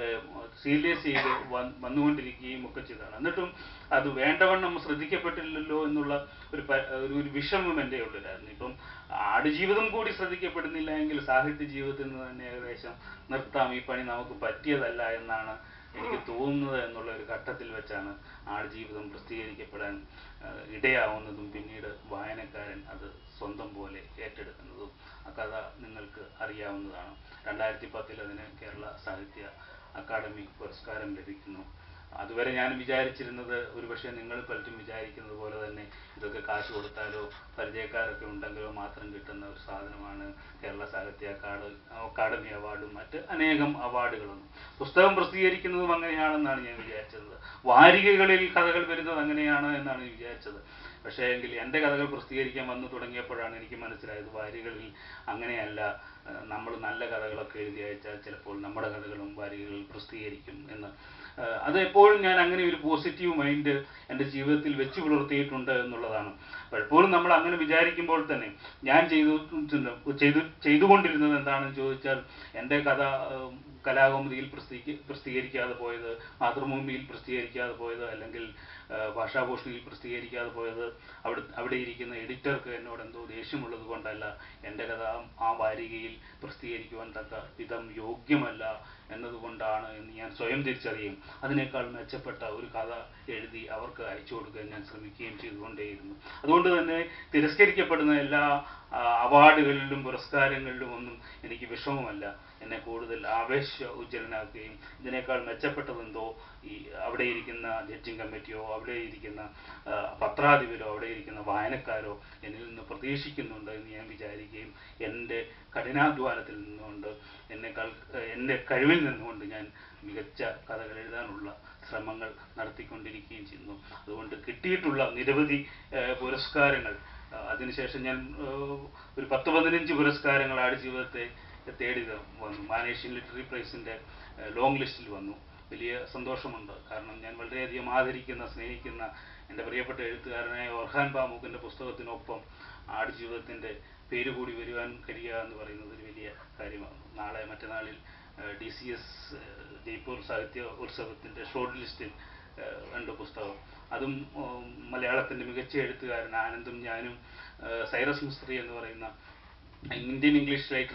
സീരിയസ് ചെയ്ത് വന്ന് വന്നുകൊണ്ടിരിക്കുകയും ഒക്കെ ചെയ്തതാണ് എന്നിട്ടും അത് വേണ്ടവണ്ണം ശ്രദ്ധിക്കപ്പെട്ടില്ലല്ലോ എന്നുള്ള ഒരു പ- ഒരു ഒരു വിഷമം എൻ്റെ ഉള്ളിലായിരുന്നു ഇപ്പം ആടുജീവിതം കൂടി ശ്രദ്ധിക്കപ്പെടുന്നില്ല എങ്കിൽ സാഹിത്യ ജീവിതത്തിൽ നിന്ന് തന്നെ ഏകദേശം നിർത്താം ഈ പണി നമുക്ക് പറ്റിയതല്ല എന്നാണ് എനിക്ക് തോന്നുന്നത് എന്നുള്ള ഒരു ഘട്ടത്തിൽ വെച്ചാണ് ആടുജീവിതം പ്രസിദ്ധീകരിക്കപ്പെടാൻ ആ, ഇടയാവുന്നതും പിന്നീട് വായനക്കാരൻ അത് സ്വന്തം പോലെ ഏറ്റെടുക്കുന്നതും ആ കഥ നിങ്ങൾക്ക് അറിയാവുന്നതാണ് രണ്ടായിരത്തി പത്തിൽ അതിന് കേരള സാഹിത്യ അക്കാദമി പുരസ്കാരം ലഭിക്കുന്നു അതുവരെ ഞാൻ വിചാരിച്ചിരുന്നത് ഒരുപക്ഷെ നിങ്ങൾ പലരും വിചാരിക്കുന്നത് പോലെ തന്നെ ഇതൊക്കെ കാശ് കൊടുത്താലോ പരിചയക്കാരൊക്കെ ഉണ്ടെങ്കിലോ മാത്രം കിട്ടുന്ന ഒരു സാധനമാണ് കേരള സാഹിത്യ അക്കാദ അക്കാദമി അവാർഡും മറ്റ് അനേകം അവാർഡുകളും പുസ്തകം പ്രസിദ്ധീകരിക്കുന്നതും അങ്ങനെയാണെന്നാണ് ഞാൻ വിചാരിച്ചത് വാരികകളിൽ കഥകൾ വരുന്നത് അങ്ങനെയാണ് എന്നാണ് ഞാൻ വിചാരിച്ചത് പക്ഷേ എങ്കിൽ എൻ്റെ കഥകൾ പ്രസിദ്ധീകരിക്കാൻ വന്നു തുടങ്ങിയപ്പോഴാണ് എനിക്ക് മനസ്സിലായത് വാരികളിൽ അങ്ങനെയല്ല നമ്മൾ നല്ല കഥകളൊക്കെ എഴുതി അയച്ചാൽ ചിലപ്പോൾ നമ്മുടെ കഥകളും വാരികകളിൽ പ്രസിദ്ധീകരിക്കും എന്ന് ആ, അത് എപ്പോഴും ഞാൻ അങ്ങനെ ഒരു പോസിറ്റീവ് മൈൻഡ് എൻ്റെ ജീവിതത്തിൽ വെച്ച് പുലർത്തിയിട്ടുണ്ട് എന്നുള്ളതാണ് പലപ്പോഴും നമ്മൾ അങ്ങനെ വിചാരിക്കുമ്പോൾ തന്നെ ഞാൻ ചെയ്തു ചെയ്തു ചെയ്തുകൊണ്ടിരുന്നത് എന്താണെന്ന് ചോദിച്ചാൽ എൻ്റെ കഥ ഉം, കലാകൗമുദിയിൽ പ്രസിദ്ധീ പ്രസിദ്ധീകരിക്കാതെ പോയത് മാതൃഭൂമിയിൽ പ്രസിദ്ധീകരിക്കാതെ പോയത് അല്ലെങ്കിൽ ആ, ഭാഷാഭൂഷണിയിൽ പ്രസിദ്ധീകരിക്കാതെ പോയത് അവിടെ അവിടെ ഇരിക്കുന്ന എഡിറ്റർക്ക് എന്നോട് എന്തോ ദേഷ്യമുള്ളത് കൊണ്ടല്ല എൻ്റെ കഥ ആ- ആ വാരികയിൽ പ്രസിദ്ധീകരിക്കുവാൻ തക്ക വിധം യോഗ്യമല്ല എന്നതുകൊണ്ടാണ് എന്ന് ഞാൻ സ്വയം തിരിച്ചറിയും അതിനേക്കാൾ മെച്ചപ്പെട്ട ഒരു കഥ എഴുതി അവർക്ക് അയച്ചു കൊടുക്കാൻ ഞാൻ ശ്രമിക്കുകയും ചെയ്തുകൊണ്ടേയിരുന്നു അതുകൊണ്ട് തന്നെ തിരസ്കരിക്കപ്പെടുന്ന എല്ലാ ആ, അവാർഡുകളിലും പുരസ്കാരങ്ങളിലും ഒന്നും എനിക്ക് വിഷമമല്ല എന്നെ കൂടുതൽ ആവേശ ഉജ്ജ്വലനാക്കുകയും ഇതിനേക്കാൾ മെച്ചപ്പെട്ടതെന്തോ ഈ അവിടെ ഇരിക്കുന്ന ജഡ്ജിങ് കമ്മിറ്റിയോ അവിടെ ഇരിക്കുന്ന ആ, പത്രാധിപരോ അവിടെ ഇരിക്കുന്ന വായനക്കാരോ എന്നിൽ നിന്ന് പ്രതീക്ഷിക്കുന്നുണ്ട് എന്ന് ഞാൻ വിചാരിക്കുകയും എൻ്റെ കഠിനാധ്വാനത്തിൽ നിന്നുകൊണ്ട് എന്നെക്കാൾ എൻ്റെ കഴിവിൽ നിന്നുകൊണ്ട് ഞാൻ മികച്ച കഥകൾ എഴുതാനുള്ള ശ്രമങ്ങൾ നടത്തിക്കൊണ്ടിരിക്കുകയും ചെയ്യുന്നു അതുകൊണ്ട് കിട്ടിയിട്ടുള്ള നിരവധി ആ, പുരസ്കാരങ്ങൾ ആ, അതിനുശേഷം ഞാൻ ആ, ഒരു പത്ത് പതിനഞ്ച് പുരസ്കാരങ്ങൾ ആട് ജീവിതത്തെ തേടി വന്നു മാനേഷ്യൻ ലിറ്റററി പ്രൈസിൻ്റെ ലോങ് ലിസ്റ്റിൽ വന്നു വലിയ സന്തോഷമുണ്ട് കാരണം ഞാൻ വളരെയധികം ആദരിക്കുന്ന സ്നേഹിക്കുന്ന എൻ്റെ പ്രിയപ്പെട്ട എഴുത്തുകാരനായ ഒർഹാൻ പാമൂക്കിൻ്റെ പുസ്തകത്തിനൊപ്പം ആടുജീവിതത്തിൻ്റെ പേര് കൂടി വരുവാൻ കഴിയുക എന്ന് പറയുന്നത് ഒരു വലിയ കാര്യമാണ് നാളെ മറ്റന്നാളിൽ ഡി സി എസ് ജയ്പൂർ സാഹിത്യ ഉത്സവത്തിൻ്റെ ഷോർട്ട് ലിസ്റ്റിൽ ഏഹ്, ഉണ്ട് പുസ്തകം അതും ഉം, മലയാളത്തിൻ്റെ മികച്ച എഴുത്തുകാരൻ ആനന്ദും ഞാനും ഏഹ്, സൈറസ് മിസ്ത്രി എന്ന് പറയുന്ന ഇന്ത്യൻ ഇംഗ്ലീഷ് റൈറ്റർ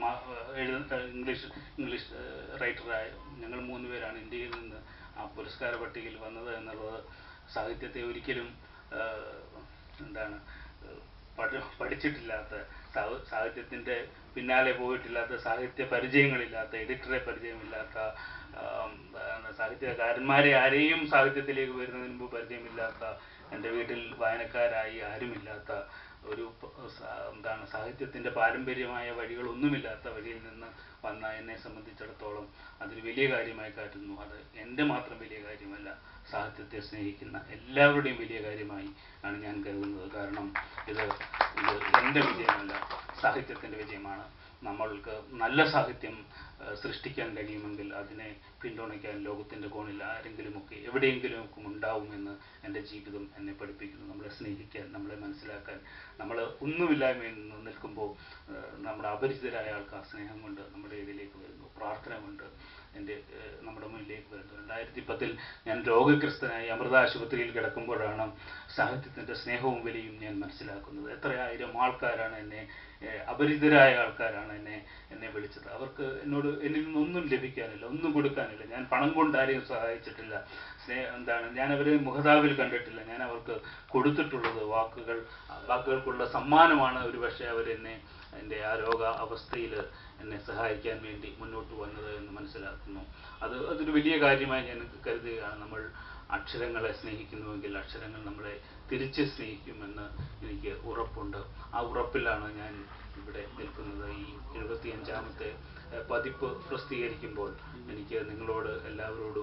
എഴുത ഇംഗ്ലീഷ് ഇംഗ്ലീഷ് റൈറ്ററായ ഞങ്ങൾ മൂന്ന് പേരാണ് ഇന്ത്യയിൽ നിന്ന് ആ പുരസ്കാര പട്ടികയിൽ വന്നത് എന്നുള്ളത് സാഹിത്യത്തെ ഒരിക്കലും ഏഹ്, എന്താണ് ഏഹ്, പഠ പഠിച്ചിട്ടില്ലാത്ത സാഹ- സാഹിത്യത്തിന്റെ പിന്നാലെ പോയിട്ടില്ലാത്ത സാഹിത്യ പരിചയങ്ങളില്ലാത്ത എഡിറ്ററെ പരിചയമില്ലാത്ത ആം, എന്താണ് സാഹിത്യകാരന്മാരെ ആരെയും സാഹിത്യത്തിലേക്ക് വരുന്നതിന് മുമ്പ് പരിചയമില്ലാത്ത എൻ്റെ വീട്ടിൽ വായനക്കാരായി ആരുമില്ലാത്ത ഒരു പ- സ- എന്താണ് സാഹിത്യത്തിന്റെ പാരമ്പര്യമായ വഴികളൊന്നുമില്ലാത്ത വഴിയിൽ നിന്ന് വന്ന എന്നെ സംബന്ധിച്ചിടത്തോളം അതൊരു വലിയ കാര്യമായി കാട്ടുന്നു അത് എൻ്റെ മാത്രം വലിയ കാര്യമല്ല സാഹിത്യത്തെ സ്നേഹിക്കുന്ന എല്ലാവരുടെയും വലിയ കാര്യമായി ആണ് ഞാൻ കരുതുന്നത് കാരണം ഇത് ഇത് എൻ്റെ വിജയമല്ല സാഹിത്യത്തിൻ്റെ വിജയമാണ് നമ്മൾക്ക് നല്ല സാഹിത്യം ഏഹ്, സൃഷ്ടിക്കാൻ കഴിയുമെങ്കിൽ അതിനെ പിന്തുണയ്ക്കാൻ ലോകത്തിൻ്റെ കോണിൽ ആരെങ്കിലുമൊക്കെ എവിടെയെങ്കിലുമൊക്കെ ഉണ്ടാവുമെന്ന് എൻ്റെ ജീവിതം എന്നെ പഠിപ്പിക്കുന്നു നമ്മളെ സ്നേഹിക്കാൻ നമ്മളെ മനസ്സിലാക്കാൻ നമ്മൾ ഒന്നുമില്ലായ്മയിൽ നിന്ന് നിൽക്കുമ്പോൾ ഏഹ്, നമ്മുടെ അപരിചിതരായ ആൾക്കാർ സ്നേഹം കൊണ്ട് നമ്മുടെ ഇതിലേക്ക് വരുന്നു പ്രാർത്ഥന കൊണ്ട് എൻ്റെ ഏഹ്, നമ്മുടെ മുന്നിലേക്ക് വരുന്നു രണ്ടായിരത്തി പത്തിൽ ഞാൻ രോഗഗ്രസ്തനായി അമൃത ആശുപത്രിയിൽ കിടക്കുമ്പോഴാണ് സാഹിത്യത്തിൻ്റെ സ്നേഹവും വിലയും ഞാൻ മനസ്സിലാക്കുന്നത് എത്രയായിരം ആൾക്കാരാണ് എന്നെ ഏഹ്, അപരിചിതരായ ആൾക്കാരാണ് എന്നെ എന്നെ വിളിച്ചത് അവർക്ക് എന്നോട് എന്നിൽ നിന്നൊന്നും ലഭിക്കാനില്ല ഒന്നും കൊടുക്കാനില്ല ഞാൻ പണം കൊണ്ട് ആരെയും സഹായിച്ചിട്ടില്ല സ്നേഹ എന്താണ് ഞാൻ അവരെ മുഖതാവിൽ കണ്ടിട്ടില്ല ഞാൻ അവർക്ക് കൊടുത്തിട്ടുള്ളത് വാക്കുകൾ വാക്കുകൾക്കുള്ള സമ്മാനമാണ് ഒരു പക്ഷേ അവരെന്നെ എൻ്റെ ആ രോഗ അവസ്ഥയിൽ എന്നെ സഹായിക്കാൻ വേണ്ടി മുന്നോട്ട് വന്നത് എന്ന് മനസ്സിലാക്കുന്നു അത് അതൊരു വലിയ കാര്യമായി ഞാൻ കരുതുകയാണ് നമ്മൾ അക്ഷരങ്ങളെ സ്നേഹിക്കുന്നുവെങ്കിൽ അക്ഷരങ്ങൾ നമ്മളെ തിരിച്ച് സ്നേഹിക്കുമെന്ന് എനിക്ക് ഉറപ്പുണ്ട് ആ ഉറപ്പിലാണ് ഞാൻ ഇവിടെ നിൽക്കുന്നത് ഈ എഴുപത്തിയഞ്ചാമത്തെ ഏഹ്, പതിപ്പ് പ്രസിദ്ധീകരിക്കുമ്പോൾ എനിക്ക് നിങ്ങളോട് എല്ലാവരോടും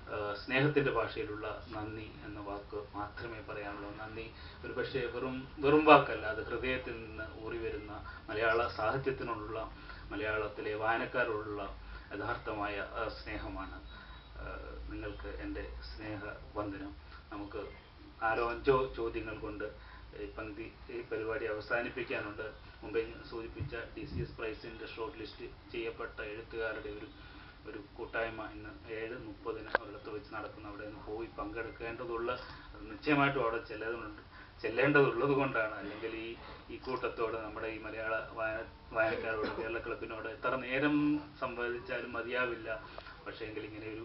ഏഹ് സ്നേഹത്തിൻ്റെ ഭാഷയിലുള്ള നന്ദി എന്ന വാക്ക് മാത്രമേ പറയാനുള്ളൂ നന്ദി ഒരു പക്ഷേ വെറും വെറും വാക്കല്ല അത് ഹൃദയത്തിൽ നിന്ന് ഊറി വരുന്ന മലയാള സാഹിത്യത്തിനോടുള്ള മലയാളത്തിലെ വായനക്കാരോടുള്ള യഥാർത്ഥമായ ആ, സ്നേഹമാണ് ഏഹ് നിങ്ങൾക്ക് എൻ്റെ സ്നേഹവന്ദനം നമുക്ക് നാലോ അഞ്ചോ ചോദ്യങ്ങൾ കൊണ്ട് ഈ പങ്ക്തി ഈ പരിപാടി അവസാനിപ്പിക്കാനുണ്ട് മുമ്പേ ഞാൻ സൂചിപ്പിച്ച ഡി സി എസ് പ്രൈസിൻ്റെ ഷോർട്ട് ലിസ്റ്റ് ചെയ്യപ്പെട്ട എഴുത്തുകാരുടെ ഒരു ഒരു കൂട്ടായ്മ ഇന്ന് ഏഴ് മുപ്പതിന് ഒരിടത്ത് വെച്ച് നടക്കുന്ന അവിടെ നിന്ന് പോയി പങ്കെടുക്കേണ്ടതുള്ള അത് നിശ്ചയമായിട്ടും അവിടെ ചെല്ലേണ്ടതുണ്ട് ചെല്ലേണ്ടതുള്ളത് കൊണ്ടാണ് അല്ലെങ്കിൽ ഈ ഈ കൂട്ടത്തോട് നമ്മുടെ ഈ മലയാള വായന വായനക്കാരോട് കേരള ക്ലബിനോട് എത്ര നേരം സംവദിച്ചാലും മതിയാവില്ല പക്ഷേ എങ്കിൽ ഇങ്ങനെ ഒരു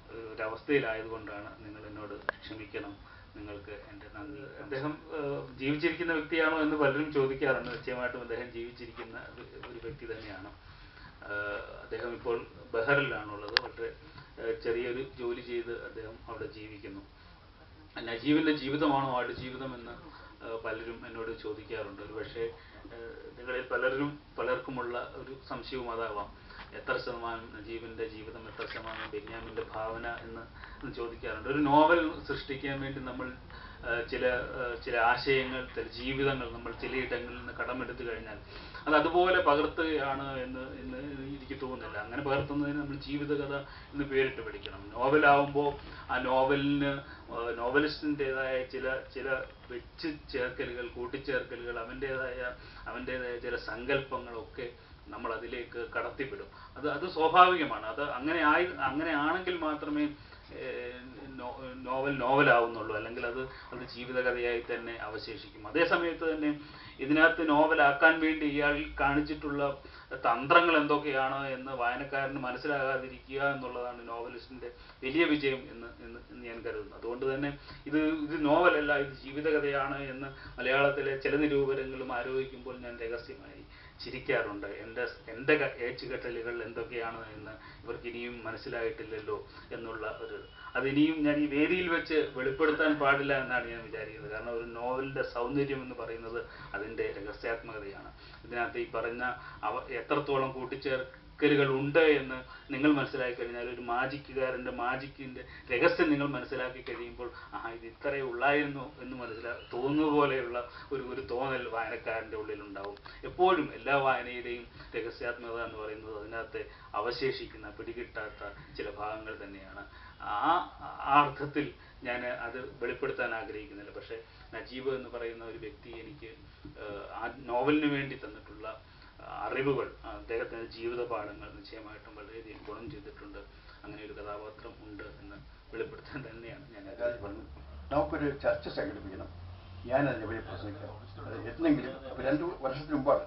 ഒരവസ്ഥയിലായതുകൊണ്ടാണ് നിങ്ങൾ എന്നോട് ക്ഷമിക്കണം നിങ്ങൾക്ക് എൻ്റെ നന്ദി അദ്ദേഹം ഏഹ്, ജീവിച്ചിരിക്കുന്ന വ്യക്തിയാണോ എന്ന് പലരും ചോദിക്കാറുണ്ട് നിശ്ചയമായിട്ടും അദ്ദേഹം ജീവിച്ചിരിക്കുന്ന ഒരു- ഒരു വ്യക്തി തന്നെയാണ് ഏഹ്, അദ്ദേഹം ഇപ്പോൾ ബഹറിലാണുള്ളത് വളരെ ഏഹ്, ചെറിയൊരു ജോലി ചെയ്ത് അദ്ദേഹം അവിടെ ജീവിക്കുന്നു നജീബിൻ്റെ ജീവിതമാണോ ആട് ജീവിതമെന്ന് ഏഹ്, പലരും എന്നോട് ചോദിക്കാറുണ്ട് ഒരു പക്ഷേ നിങ്ങളിൽ പലരും പലർക്കുമുള്ള ഒരു സംശയവും അതാവാം എത്ര ശതമാനം നജീബിൻ്റെ ജീവിതം എത്ര ശതമാനം ബെന്യാമിൻ്റെ ഭാവന എന്ന് എന്ന് ചോദിക്കാറുണ്ട് ഒരു നോവൽ സൃഷ്ടിക്കാൻ വേണ്ടി നമ്മൾ ഏഹ്, ചില ഏഹ്, ചില ആശയങ്ങൾ ചില ജീവിതങ്ങൾ നമ്മൾ ചിലയിടങ്ങളിൽ നിന്ന് കടമെടുത്തു കഴിഞ്ഞാൽ അത് അതുപോലെ പകർത്തുകയാണ് എന്ന് എന്ന് എനിക്ക് തോന്നുന്നില്ല അങ്ങനെ പകർത്തുന്നതിന് നമ്മൾ ജീവിതകഥ എന്ന് പേരിട്ട് പഠിക്കണം നോവലാവുമ്പോൾ ആ നോവലിന് ഏഹ്, നോവലിസ്റ്റിൻ്റെതായ ചില ചില വെച്ച് ചേർക്കലുകൾ കൂട്ടിച്ചേർക്കലുകൾ അവൻ്റേതായ അവൻ്റേതായ ചില സങ്കല്പങ്ങളൊക്കെ നമ്മൾ അതിലേക്ക് കടത്തിവിടും അത് അത് സ്വാഭാവികമാണ് അത് അങ്ങനെ ആയി അങ്ങനെ ആണെങ്കിൽ മാത്രമേ ഏഹ്, നോ- നോവൽ നോവലാവുന്നുള്ളൂ അല്ലെങ്കിൽ അത് അത് ജീവിതകഥയായി തന്നെ അവശേഷിക്കും അതേ സമയത്ത് തന്നെ ഇതിനകത്ത് നോവലാക്കാൻ വേണ്ടി ഇയാൾ കാണിച്ചിട്ടുള്ള തന്ത്രങ്ങൾ എന്തൊക്കെയാണ് എന്ന് വായനക്കാരന് മനസ്സിലാകാതിരിക്കുക എന്നുള്ളതാണ് നോവലിസ്റ്റിന്റെ വലിയ വിജയം എന്ന് എന്ന് എന്ന് ഞാൻ കരുതുന്നു അതുകൊണ്ട് തന്നെ ഇത് ഇത് നോവലല്ല ഇത് ജീവിതകഥയാണ് എന്ന് മലയാളത്തിലെ ചില നിരൂപനങ്ങളും ആരോപിക്കുമ്പോൾ ഞാൻ രഹസ്യമായി ചിരിക്കാറുണ്ട് എൻ്റെ എൻ്റെ ക- ഏച്ചുകെട്ടലുകൾ എന്തൊക്കെയാണ് എന്ന് ഇവർക്ക് ഇനിയും മനസ്സിലായിട്ടില്ലല്ലോ എന്നുള്ള ഒരു അതിനിയും ഞാൻ ഈ വേദിയിൽ വെച്ച് വെളിപ്പെടുത്താൻ പാടില്ല എന്നാണ് ഞാൻ വിചാരിക്കുന്നത് കാരണം ഒരു നോവലിൻ്റെ സൗന്ദര്യം എന്ന് പറയുന്നത് അതിൻ്റെ രഹസ്യാത്മകതയാണ് ഇതിനകത്ത് ഈ പറഞ്ഞ അവ എത്രത്തോളം കൂട്ടിച്ചേർക്കലുകൾ ഉണ്ട് എന്ന് നിങ്ങൾ മനസ്സിലാക്കി കഴിഞ്ഞാൽ ഒരു മാജിക്കുകാരൻ്റെ മാജിക്കിൻ്റെ രഹസ്യം നിങ്ങൾ മനസ്സിലാക്കി കഴിയുമ്പോൾ ആ ഇത് ഇത്രയേ ഉള്ളായിരുന്നു എന്ന് മനസ്സിലാ തോന്നുന്ന പോലെയുള്ള ഒരു ഒരു തോന്നൽ വായനക്കാരൻ്റെ ഉള്ളിലുണ്ടാവും എപ്പോഴും എല്ലാ വായനയുടെയും രഹസ്യാത്മകത എന്ന് പറയുന്നത് അതിനകത്ത് അവശേഷിക്കുന്ന പിടികിട്ടാത്ത ചില ഭാഗങ്ങൾ തന്നെയാണ് ആ ആ അർത്ഥത്തിൽ ഞാൻ അത് വെളിപ്പെടുത്താൻ ആഗ്രഹിക്കുന്നില്ല പക്ഷേ നജീബ് എന്ന് പറയുന്ന ഒരു വ്യക്തി എനിക്ക് ഏഹ്, ആ നോവലിന് വേണ്ടി തന്നിട്ടുള്ള ആ, അറിവുകൾ ആ, അദ്ദേഹത്തിൻ്റെ ജീവിത പാഠങ്ങൾ നിശ്ചയമായിട്ടും വളരെയധികം ഗുണം ചെയ്തിട്ടുണ്ട് അങ്ങനെ ഒരു കഥാപാത്രം ഉണ്ട് എന്ന് വെളിപ്പെടുത്താൻ തന്നെയാണ് ഞാൻ രാജ് പറഞ്ഞു നമുക്കൊരു ചർച്ച സംഘടിപ്പിക്കണം ഞാൻ അതിനെ പറ്റി പ്രസംഗിക്കാം അത് എന്നെങ്കിലും ഇപ്പൊ രണ്ടു വർഷത്തിന് മുമ്പാണ്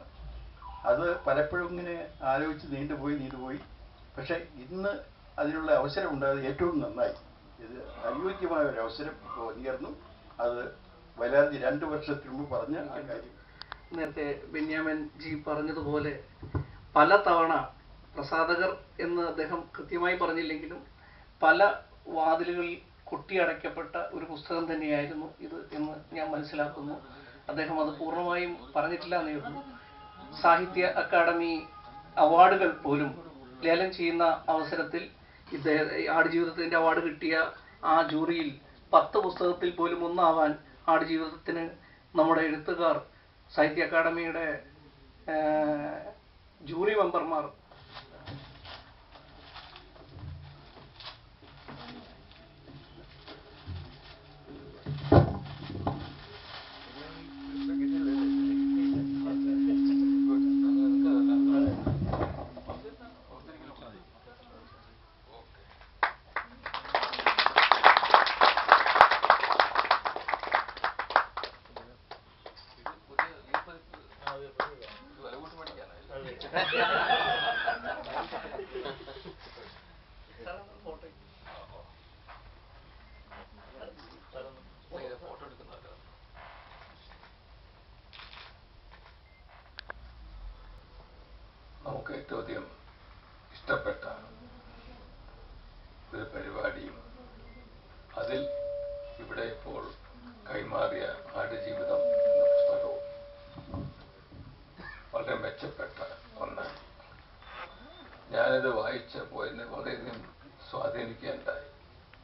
അത് പലപ്പോഴും ഇങ്ങനെ ആലോചിച്ച് നീണ്ടുപോയി നീണ്ടുപോയി പക്ഷെ ഇന്ന് അതിനുള്ള അവസരം ഉണ്ടായത് ഏറ്റവും നന്നായി ഇത് അനുയോജ്യമായ ഒരു അവസരം ഇപ്പോൾ ഉയർന്നു അത് വയലാർജി രണ്ടു വർഷത്തിന് മുമ്പ് പറഞ്ഞ ആ കാര്യം നേരത്തെ ബെന്യാമൻ ജി പറഞ്ഞതുപോലെ പല തവണ പ്രസാധകർ എന്ന് അദ്ദേഹം കൃത്യമായി പറഞ്ഞില്ലെങ്കിലും പല വാതിലുകളിൽ കൊട്ടിയടയ്ക്കപ്പെട്ട ഒരു പുസ്തകം തന്നെയായിരുന്നു ഇത് എന്ന് ഞാൻ മനസ്സിലാക്കുന്നു അദ്ദേഹം അത് പൂർണ്ണമായും പറഞ്ഞിട്ടില്ല എന്നേ ഉള്ളൂ സാഹിത്യ അക്കാദമി അവാർഡുകൾ പോലും ലേലം ചെയ്യുന്ന അവസരത്തിൽ ഇദ്ദേഹം ആടുജീവിതത്തിന്റെ അവാർഡ് കിട്ടിയ ആ ജൂറിയിൽ പത്ത് പുസ്തകത്തിൽ പോലും ഒന്നാവാൻ ആടുജീവിതത്തിന് നമ്മുടെ എഴുത്തുകാർ സാഹിത്യ അക്കാദമിയുടെ ഏഹ്, ജൂറി മെമ്പർമാർ നമുക്ക് ഏറ്റവും അധികം ഇഷ്ടപ്പെട്ട ഒരു പരിപാടിയും അതിൽ ഇവിടെ ഇപ്പോൾ കൈമാറിയ ആടുജീവിതം എന്ന പുസ്തകവും വളരെ മെച്ചപ്പെട്ട ഒന്നാണ് ഞാനിത് വായിച്ചപ്പോൾ എന്നെ വളരെയധികം സ്വാധീനിക്കുകയുണ്ടായി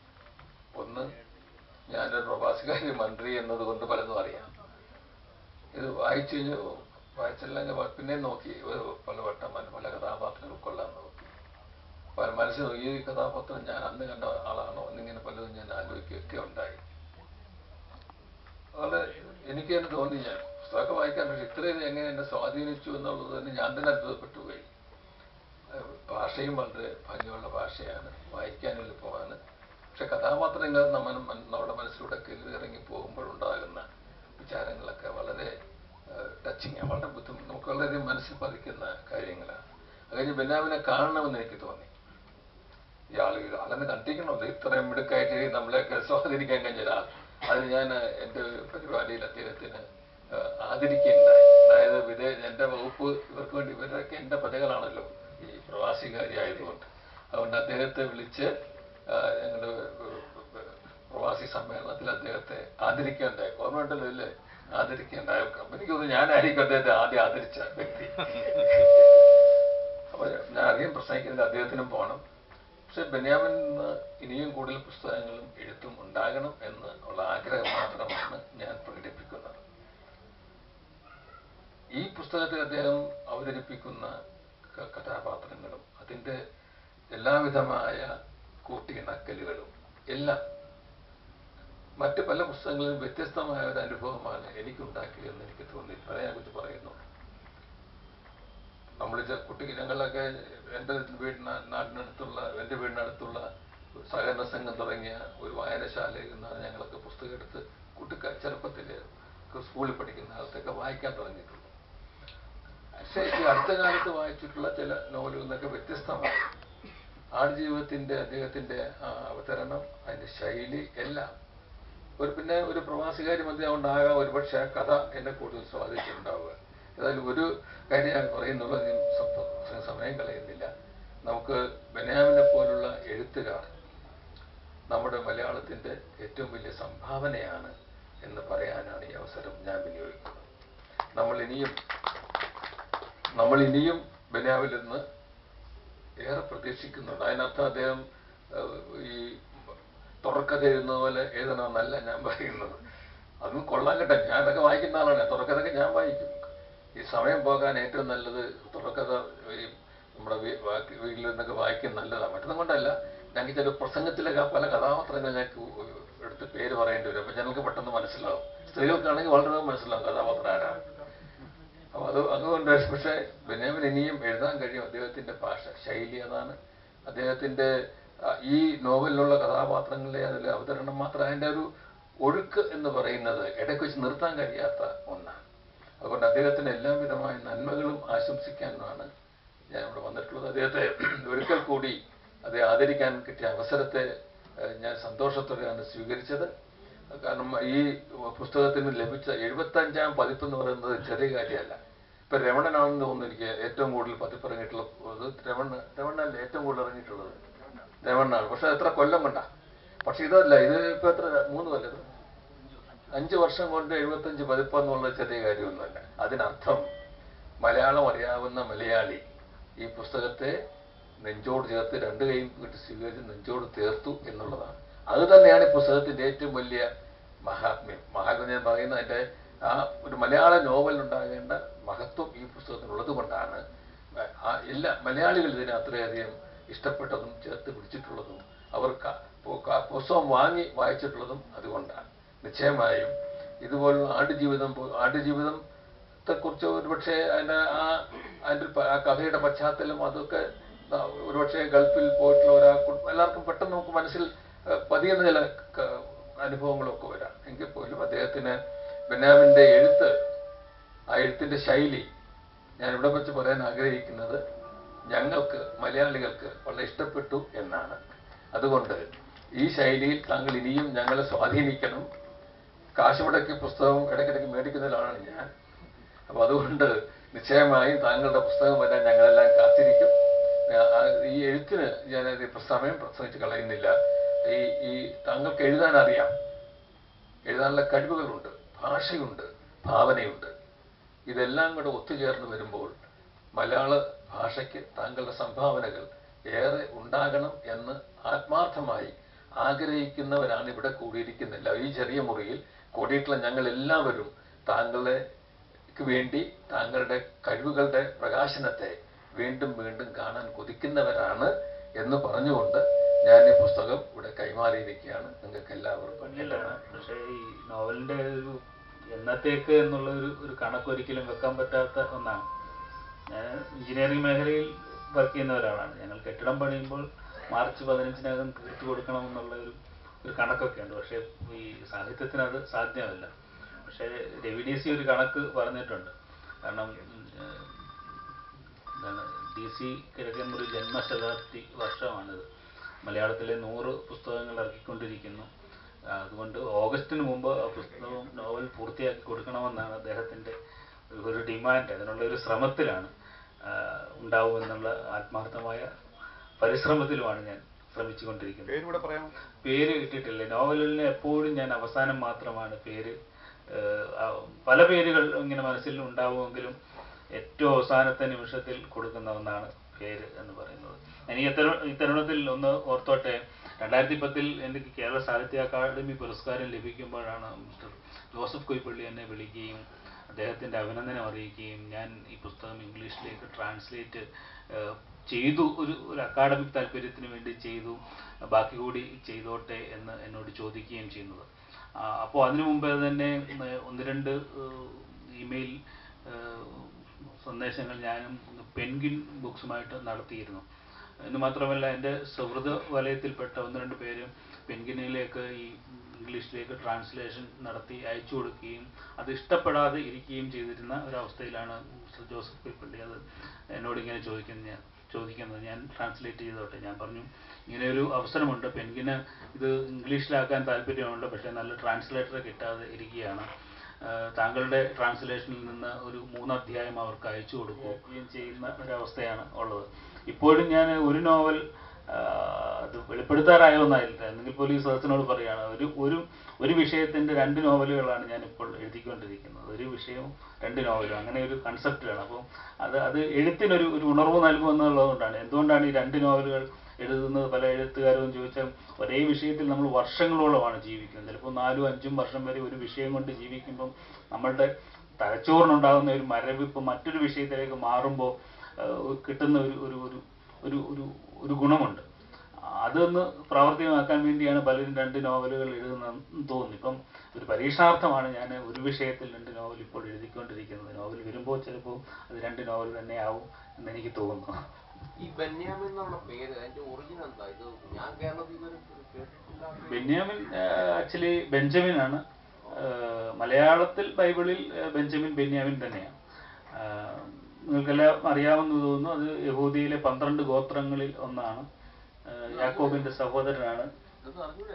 പ്രവാസികാര്യ മന്ത്രി എന്നതുകൊണ്ട് പലതും അറിയാം ഇത് വായിച്ചു കഴിഞ്ഞ് വായിച്ചെല്ലാം ഞാൻ പിന്നെ നോക്കി ഒരു പലവട്ടം പല പല കഥാപാത്രങ്ങൾ കൊള്ളാൻ നോക്കി പല മനസ്സിൽ ഈ കഥാപാത്രം ഞാൻ അന്ന് കണ്ട ആളാണോ എന്നിങ്ങനെ പലതും ഞാൻ ആലോചിക്കുകയൊക്കെ ഉണ്ടായി അതുകൊണ്ട് എനിക്ക് തന്നെ തോന്നി ഞാൻ പുസ്തകമൊക്കെ വായിക്കാൻ പക്ഷെ ഇത്രയും എങ്ങനെ എന്നെ സ്വാധീനിച്ചു എന്നുള്ളത് തന്നെ ഞാൻ തന്നെ അത്ഭുതപ്പെട്ടു പോയി അത് ഭാഷയും വളരെ ഭംഗിയുള്ള ഭാഷയാണ് വായിക്കാൻ എളുപ്പമാണ് പക്ഷെ കഥാപാത്രങ്ങൾ നമ്മൾ നമ്മുടെ മനസ്സിലൂടെ ഇറങ്ങി പോകുമ്പോഴുണ്ടാകുന്ന വിചാരങ്ങളൊക്കെ വളരെ ടച്ചിങ് വളരെ ബുദ്ധിമുട്ട് നമുക്ക് വളരെ മനസ്സിൽ പതിക്കുന്ന കാര്യങ്ങളാണ് അത് കഴിഞ്ഞ് ബെന്നാമിനെ കാണണമെന്ന് എനിക്ക് തോന്നി ഇയാൾ ആളെന്നെ കണ്ടിരിക്കണമല്ലോ ഇത്രയും മിടുക്കായിട്ട് നമ്മളെയൊക്കെ സ്വാധീനിക്കാൻ കഴിഞ്ഞ ഒരാൾ അതിന് ഞാൻ എൻ്റെ പരിപാടിയിൽ അദ്ദേഹത്തിന് ആ, ആദരിക്കുകയുണ്ടായി അതായത് വിദേ എൻ്റെ വകുപ്പ് ഇവർക്ക് വേണ്ടി ഇവരൊക്കെ എൻ്റെ പ്രജകളാണല്ലോ ഈ പ്രവാസികാരി ആയതുകൊണ്ട് അതുകൊണ്ട് അദ്ദേഹത്തെ വിളിച്ച് ഞങ്ങളുടെ പ്രവാസി സമ്മേളനത്തിൽ അദ്ദേഹത്തെ ആദരിക്കുകയുണ്ടായി ഓർമ്മ ഉണ്ടല്ലോ ഇല്ലേ ആദരിക്കുകയുണ്ടായി എനിക്ക് തോന്നുന്നു ഞാനായിരിക്കും അദ്ദേഹത്തെ ആദ്യം ആദരിച്ച വ്യക്തി അപ്പൊ ഞാൻ അധികം പ്രസംഗിക്കുന്നില്ല അദ്ദേഹത്തിനും പോകണം പക്ഷെ ബെന്യാമിൻ നിന്ന് ഇനിയും കൂടുതൽ പുസ്തകങ്ങളും എഴുത്തും ഉണ്ടാകണം എന്ന് ഉള്ള ആഗ്രഹം മാത്രമാണ് ഞാൻ പ്രകടിപ്പിക്കുന്നത് ഈ പുസ്തകത്തിൽ അദ്ദേഹം അവതരിപ്പിക്കുന്ന ക- കഥാപാത്രങ്ങളും അതിൻ്റെ എല്ലാവിധമായ കൂട്ടിയിണക്കലുകളും എല്ലാം മറ്റ് പല പുസ്തകങ്ങളിലും വ്യത്യസ്തമായ ഒരു അനുഭവമാണ് എനിക്കുണ്ടാക്കിയതെന്ന് എനിക്ക് തോന്നി അതിനെ കുറിച്ച് പറയുന്നു നമ്മൾ കുട്ടി ഞങ്ങളൊക്കെ എൻ്റെ വീടിന നാടിനടുത്തുള്ള എൻ്റെ വീടിനടുത്തുള്ള സഹകരണ സംഘം തുടങ്ങിയ ഒരു വായനശാലയിൽ നിന്നാണ് ഞങ്ങളൊക്കെ പുസ്തകം എടുത്ത് കുട്ടിക്ക ചെറുപ്പത്തിൽ സ്കൂളിൽ പഠിക്കുന്ന കാലത്തൊക്കെ വായിക്കാൻ തുടങ്ങിയിട്ടുള്ളൂ പക്ഷേ ഈ അടുത്ത കാലത്ത് വായിച്ചിട്ടുള്ള ചില നോവലുകളിൽ നിന്നൊക്കെ വ്യത്യസ്തമാണ് ആടുജീവിതത്തിൻ്റെ അദ്ദേഹത്തിൻ്റെ ആ അവതരണം അതിൻ്റെ ശൈലി എല്ലാം ഒരു പിന്നെ ഒരു പ്രവാസികാരി മധ്യ ഉണ്ടാകാം ഒരുപക്ഷെ ആ കഥ എന്നെ കൂടുതൽ സ്വാധീനിച്ചിട്ടുണ്ടാവുക ഏതായാലും ഒരു കാര്യം ഞാൻ പറയുന്നുള്ളൂ അധികം സപ്പ- സമയം കളയുന്നില്ല നമുക്ക് ബെന്യാമിനെ പോലുള്ള എഴുത്തുകാർ നമ്മുടെ മലയാളത്തിൻ്റെ ഏറ്റവും വലിയ സംഭാവനയാണ് എന്ന് പറയാനാണ് ഈ അവസരം ഞാൻ വിനിയോഗിക്കുന്നത് നമ്മൾ ഇനിയും നമ്മൾ ഇനിയും ബെന്യാമിൽ നിന്ന് ഏറെ പ്രതീക്ഷിക്കുന്നുണ്ട് അതിനർത്ഥം അദ്ദേഹം ഏഹ്, ഈ തുറക്കഥ എഴുതുന്ന പോലെ എഴുതണമെന്നല്ല ഞാൻ പറയുന്നത് അതും കൊള്ളാൻ കേട്ടെ ഞാൻ അതൊക്കെ വായിക്കുന്ന ആളാണ് തുറക്കഥയൊക്കെ ഞാൻ വായിക്കും ഈ സമയം പോകാൻ ഏറ്റവും നല്ലത് തുറക്കഥ ഈ നമ്മുടെ വീ- വാക്ക് വീട്ടിൽ നിന്നൊക്കെ വായിക്കുന്ന നല്ലതാണ് മറ്റൊന്നും കൊണ്ടല്ല ഞങ്ങൾക്ക് ചില പ്രസംഗത്തിലൊക്കെ പല കഥാപാത്രങ്ങൾ ഞങ്ങൾക്ക് ഉ- എടുത്ത് പേര് പറയേണ്ടി വരും അപ്പൊ ഞങ്ങൾക്ക് പെട്ടെന്ന് മനസ്സിലാവും സ്ത്രീകൾക്കാണെങ്കിൽ വളരെ വേഗം മനസ്സിലാവും കഥാപാത്രം ആരാണ് അപ്പൊ അത് അതുകൊണ്ട് പക്ഷേ ബെന്യാമിൻ ഇനിയും എഴുതാൻ കഴിയും അദ്ദേഹത്തിന്റെ ഭാഷ ശൈലി അതാണ് അദ്ദേഹത്തിന്റെ ആ, ഈ നോവലിലുള്ള കഥാപാത്രങ്ങളെ അതിൽ അവതരണം മാത്രം അതിന്റെ ഒരു ഒഴുക്ക് എന്ന് പറയുന്നത് ഇടയ്ക്ക് വെച്ച് നിർത്താൻ കഴിയാത്ത ഒന്നാണ് അതുകൊണ്ട് അദ്ദേഹത്തിന് എല്ലാവിധമായ നന്മകളും ആശംസിക്കാനുമാണ് ഞാൻ ഇവിടെ വന്നിട്ടുള്ളത് അദ്ദേഹത്തെ ഒരിക്കൽ കൂടി അദ്ദേഹം ആദരിക്കാൻ കിട്ടിയ അവസരത്തെ ഏഹ്, ഞാൻ സന്തോഷത്തോടെയാണ് സ്വീകരിച്ചത് കാരണം ഈ പുസ്തകത്തിന് ലഭിച്ച എഴുപത്തഞ്ചാം പതിപ്പ് എന്ന് പറയുന്നത് ചെറിയ കാര്യമല്ല ഇപ്പൊ രമണനാണെന്ന് തോന്നുന്നു എനിക്ക് ഏറ്റവും കൂടുതൽ പതിപ്പ് ഇറങ്ങിയിട്ടുള്ള ഇത് രമണ രമണല്ലേ ഏറ്റവും കൂടുതൽ ഇറങ്ങിയിട്ടുള്ളത് രമണനാണ് പക്ഷെ എത്ര കൊല്ലം കൊണ്ടാ പക്ഷെ ഇതല്ല ഇത് ഇപ്പൊ എത്ര മൂന്ന് കൊല്ലം ഇത്? അഞ്ച് വർഷം കൊണ്ട് എഴുപത്തഞ്ച് പതിപ്പ് എന്നുള്ള ചെറിയ കാര്യമൊന്നുമല്ല അതിനർത്ഥം മലയാളം അറിയാവുന്ന മലയാളി ഈ പുസ്തകത്തെ നെഞ്ചോട് ചേർത്ത് രണ്ട് കൈയും വിട്ട് സ്വീകരിച്ച് നെഞ്ചോട് തീർത്തു എന്നുള്ളതാണ് അത് തന്നെയാണ് ഈ പുസ്തകത്തിന്റെ ഏറ്റവും വലിയ മഹാത്മ്യം മഹാത്മ്യം ഞാൻ പറയുന്ന അതിന്റെ ആ ഒരു മലയാള നോവൽ ഉണ്ടാകേണ്ട മഹത്വം ഈ പുസ്തകത്തിനുള്ളത് കൊണ്ടാണ് ആ എല്ലാ മലയാളികൾ ഇതിനെ അത്രയധികം ഇഷ്ടപ്പെട്ടതും ചേർത്ത് പിടിച്ചിട്ടുള്ളതും അവർ ക- പു- ക- പുസ്തകം വാങ്ങി വായിച്ചിട്ടുള്ളതും അതുകൊണ്ടാണ് നിശ്ചയമായും ഇതുപോലുള്ള ആടുജീവിതം പോ- ആടുജീവിതത്തെ കുറിച്ച് ഒരുപക്ഷെ അതിന്റെ ആ അതിന്റെ ഒരു പ- ആ കഥയുടെ പശ്ചാത്തലം അതൊക്കെ ന- ഒരുപക്ഷെ ഗൾഫിൽ പോയിട്ടുള്ള ഒരാൾക്ക് എല്ലാവർക്കും പെട്ടെന്ന് നമുക്ക് മനസ്സിൽ ഏഹ്, പതിയുന്ന ചില ക- അനുഭവങ്ങളൊക്കെ വരാം എങ്കിൽ പോലും അദ്ദേഹത്തിന് ബെന്യാമിന്റെ എഴുത്ത് ആ എഴുത്തിന്റെ ശൈലി ഞാൻ ഇവിടെ വെച്ച് പറയാൻ ആഗ്രഹിക്കുന്നത് ഞങ്ങൾക്ക് മലയാളികൾക്ക് വളരെ ഇഷ്ടപ്പെട്ടു എന്നാണ് അതുകൊണ്ട് ഈ ശൈലിയിൽ താങ്കൾ ഇനിയും ഞങ്ങളെ സ്വാധീനിക്കണം കാശ് മുടക്കി പുസ്തകം ഇടയ്ക്കിടയ്ക്ക് മേടിക്കുന്നതിലാണ് ഞാൻ അപ്പൊ അതുകൊണ്ട് നിശ്ചയമായും താങ്കളുടെ പുസ്തകം വരാൻ ഞങ്ങളെല്ലാം കാത്തിരിക്കും ആ- ആ ഈ എഴുത്തിന് ഞാൻ ഇപ്പൊ സമയം പ്രസംഗിച്ച് കളയുന്നില്ല ഈ ഈ താങ്കൾക്ക് എഴുതാൻ അറിയാം എഴുതാനുള്ള കഴിവുകളുണ്ട് ഭാഷയുണ്ട് ഭാവനയുണ്ട് ഇതെല്ലാം കൂടെ ഒത്തുചേർന്ന് വരുമ്പോൾ മലയാള ഭാഷയ്ക്ക് താങ്കളുടെ സംഭാവനകൾ ഏറെ ഉണ്ടാകണം എന്ന് ആത്മാർത്ഥമായി ആഗ്രഹിക്കുന്നവരാണ് ഇവിടെ കൂടിയിരിക്കുന്നില്ല ഈ ചെറിയ മുറിയിൽ കൂടിയിട്ടുള്ള ഞങ്ങൾ എല്ലാവരും താങ്കളെക്ക് വേണ്ടി താങ്കളുടെ കഴിവുകളുടെ പ്രകാശനത്തെ വീണ്ടും വീണ്ടും കാണാൻ കൊതിക്കുന്നവരാണ് എന്ന് പറഞ്ഞുകൊണ്ട് ഞാൻ ഈ പുസ്തകം ഇവിടെ കൈമാറിയിരിക്കുകയാണ് നിങ്ങൾക്ക് എല്ലാവർക്കും പണിയില്ലാണ് പക്ഷേ ഈ നോവലിന്റെ ഒരു എന്നത്തേക്ക് എന്നുള്ള ഒരു ഒരു കണക്ക് ഒരിക്കലും വെക്കാൻ പറ്റാത്ത ഒന്നാണ് ഞാൻ എഞ്ചിനീയറിംഗ് മേഖലയിൽ വർക്ക് ചെയ്യുന്ന ഒരാളാണ് ഞങ്ങൾ കെട്ടിടം പണിയുമ്പോൾ മാർച്ച് പതിനഞ്ചിനകം തീർത്തു കൊടുക്കണം എന്നുള്ള ഒരു ഒരു കണക്കൊക്കെ ഉണ്ട് പക്ഷേ ഈ സാഹിത്യത്തിന് അത് സാധ്യമല്ല പക്ഷേ രവി ഡി സി ഒരു കണക്ക് പറഞ്ഞിട്ടുണ്ട് കാരണം ഉം, ഏഹ്, എന്താണ് ഡി സി കിഴക്കൻമുറി ജന്മശതാബ്ദി വർഷമാണിത് മലയാളത്തിലെ നൂറ് പുസ്തകങ്ങൾ ഇറക്കിക്കൊണ്ടിരിക്കുന്നു ആ, അതുകൊണ്ട് ഓഗസ്റ്റിന് മുമ്പ് ആ പുസ്തകം നോവൽ പൂർത്തിയാക്കി കൊടുക്കണമെന്നാണ് അദ്ദേഹത്തിൻ്റെ ഒരു- ഒരു ഡിമാൻഡ് അതിനുള്ള ഒരു ശ്രമത്തിലാണ് ആ, ഉണ്ടാവുമെന്നുള്ള ആത്മാർത്ഥമായ പരിശ്രമത്തിലുമാണ് ഞാൻ ശ്രമിച്ചുകൊണ്ടിരിക്കുന്നത് പേരൂടെ പറയാമോ പേര് ഇട്ടിട്ടില്ല നോവലിന് എപ്പോഴും ഞാൻ അവസാനം മാത്രമാണ് പേര് ഏഹ്, ആ, പല പേരുകൾ ഇങ്ങനെ മനസ്സിൽ ഉണ്ടാവുമെങ്കിലും ഏറ്റവും അവസാനത്തെ നിമിഷത്തിൽ കൊടുക്കുന്ന ഒന്നാണ് പേര് എന്ന് പറയുന്നത് ഇനി ഇത്തര ഇത്തരുണത്തിൽ ഒന്ന് ഓർത്തോട്ടെ രണ്ടായിരത്തി പത്തിൽ എനിക്ക് കേരള സാഹിത്യ അക്കാദമി പുരസ്കാരം ലഭിക്കുമ്പോഴാണ് മിസ്റ്റർ ജോസഫ് കൊയ്പ്പള്ളി എന്നെ വിളിക്കുകയും അദ്ദേഹത്തിൻ്റെ അഭിനന്ദനം അറിയിക്കുകയും ഞാൻ ഈ പുസ്തകം ഇംഗ്ലീഷിലേക്ക് ട്രാൻസ്ലേറ്റ് ചെയ്തു ഒരു ഒരു അക്കാഡമിക് താല്പര്യത്തിന് വേണ്ടി ചെയ്തു ബാക്കി കൂടി ചെയ്തോട്ടെ എന്ന് എന്നോട് ചോദിക്കുകയും ചെയ്യുന്നത് അപ്പോൾ അതിനു മുമ്പേ തന്നെ ഉം, ഒന്ന് രണ്ട് ഇമെയിൽ സന്ദേശങ്ങൾ ഞാനും പെൻഗിൻ ബുക്സുമായിട്ട് നടത്തിയിരുന്നു എന്ന് മാത്രമല്ല എൻ്റെ സൗഹൃദ വലയത്തിൽപ്പെട്ട ഒന്ന് രണ്ട് പേരും പെൻഗിനിലേക്ക് ഈ ഇംഗ്ലീഷിലേക്ക് ട്രാൻസ്ലേഷൻ നടത്തി അയച്ചു കൊടുക്കുകയും അത് ഇഷ്ടപ്പെടാതെ ഇരിക്കുകയും ചെയ്തിരുന്ന ഒരവസ്ഥയിലാണ് മിസ്റ്റർ ജോസഫ് പീപ്പള്ളി അത് എന്നോട് ഇങ്ങനെ ചോദിക്കുന്നത് ഞാൻ ചോദിക്കുന്നത് ഞാൻ ട്രാൻസ്ലേറ്റ് ചെയ്തോട്ടെ ഞാൻ പറഞ്ഞു ഇങ്ങനെ ഒരു അവസരമുണ്ട് പെൻഗിന് ഇത് ഇംഗ്ലീഷിലാക്കാൻ താല്പര്യമുണ്ട് പക്ഷേ നല്ല ട്രാൻസ്ലേറ്ററെ കിട്ടാതെ ഇരിക്കുകയാണ് ആഹ് താങ്കളുടെ ട്രാൻസ്ലേഷനിൽ നിന്ന് ഒരു മൂന്ന് അധ്യായം അവർക്ക് അയച്ചു കൊടുക്കുകയും ചെയ്യുന്ന ഒരവസ്ഥയാണ് ഉള്ളത് ഇപ്പോഴും ഞാൻ ഒരു നോവൽ ആഹ് അത് വെളിപ്പെടുത്താറായോ എന്നായില്ല എന്നെങ്കിൽ പോലും ഈ സദസ്സിനോട് പറയുകയാണ് ഒരു ഒരു ഒരു വിഷയത്തിന്റെ രണ്ട് നോവലുകളാണ് ഞാൻ ഇപ്പോൾ എഴുതിക്കൊണ്ടിരിക്കുന്നത് ഒരു വിഷയവും രണ്ട് നോവലും അങ്ങനെ ഒരു കൺസെപ്റ്റിലാണ് അപ്പം അത് അത് എഴുത്തിനൊരു ഒരു ഉണർവ് നൽകുമെന്നുള്ളതുകൊണ്ടാണ് എന്തുകൊണ്ടാണ് ഈ രണ്ട് നോവലുകൾ എഴുതുന്നത് പല എഴുത്തുകാരും ചോദിച്ചാൽ ഒരേ വിഷയത്തിൽ നമ്മൾ വർഷങ്ങളോളമാണ് ജീവിക്കുന്നത് ചിലപ്പോൾ നാലും അഞ്ചും വർഷം വരെ ഒരു വിഷയം കൊണ്ട് ജീവിക്കുമ്പം നമ്മളുടെ തലച്ചോറിനുണ്ടാകുന്ന ഒരു മരവിപ്പ് മറ്റൊരു വിഷയത്തിലേക്ക് മാറുമ്പോൾ കിട്ടുന്ന ഒരു ഒരു ഒരു ഒരു ഒരു ഒരു ഗുണമുണ്ട് അതൊന്ന് പ്രാവർത്തികമാക്കാൻ വേണ്ടിയാണ് പലരും രണ്ട് നോവലുകൾ എഴുതുന്നതെന്ന് തോന്നുന്നു ഇപ്പം ഒരു പരീക്ഷണാർത്ഥമാണ് ഞാൻ ഒരു വിഷയത്തിൽ രണ്ട് നോവൽ ഇപ്പോൾ എഴുതിക്കൊണ്ടിരിക്കുന്നത് നോവൽ വരുമ്പോൾ ചിലപ്പോൾ അത് രണ്ട് നോവൽ തന്നെ ആവും എന്ന് എനിക്ക് തോന്നുന്നു ഈ ബെന്യാമിൻ എന്നുള്ള പേര് അതിന്റെ ഒറിജിൻ എന്താ ഇത് ഞാൻ കേരളത്തിൽ ഇതുവരെ കേട്ടിട്ടില്ല ബെന്യാമിൻ ആക്ച്വലി ബെഞ്ചമിൻ ആണ് ആഹ് മലയാളത്തിൽ ബൈബിളിൽ ആഹ് ബെഞ്ചമിൻ ബെന്യാമിൻ തന്നെയാണ് ആഹ് നിങ്ങൾക്കെല്ലാം അറിയാമെന്ന് തോന്നുന്നു അത് യഹൂദിയിലെ പന്ത്രണ്ട് ഗോത്രങ്ങളിൽ ഒന്നാണ് ആഹ് യാക്കോബിന്റെ സഹോദരനാണ് ഇതൊന്നും അറിഞ്ഞൂടെ?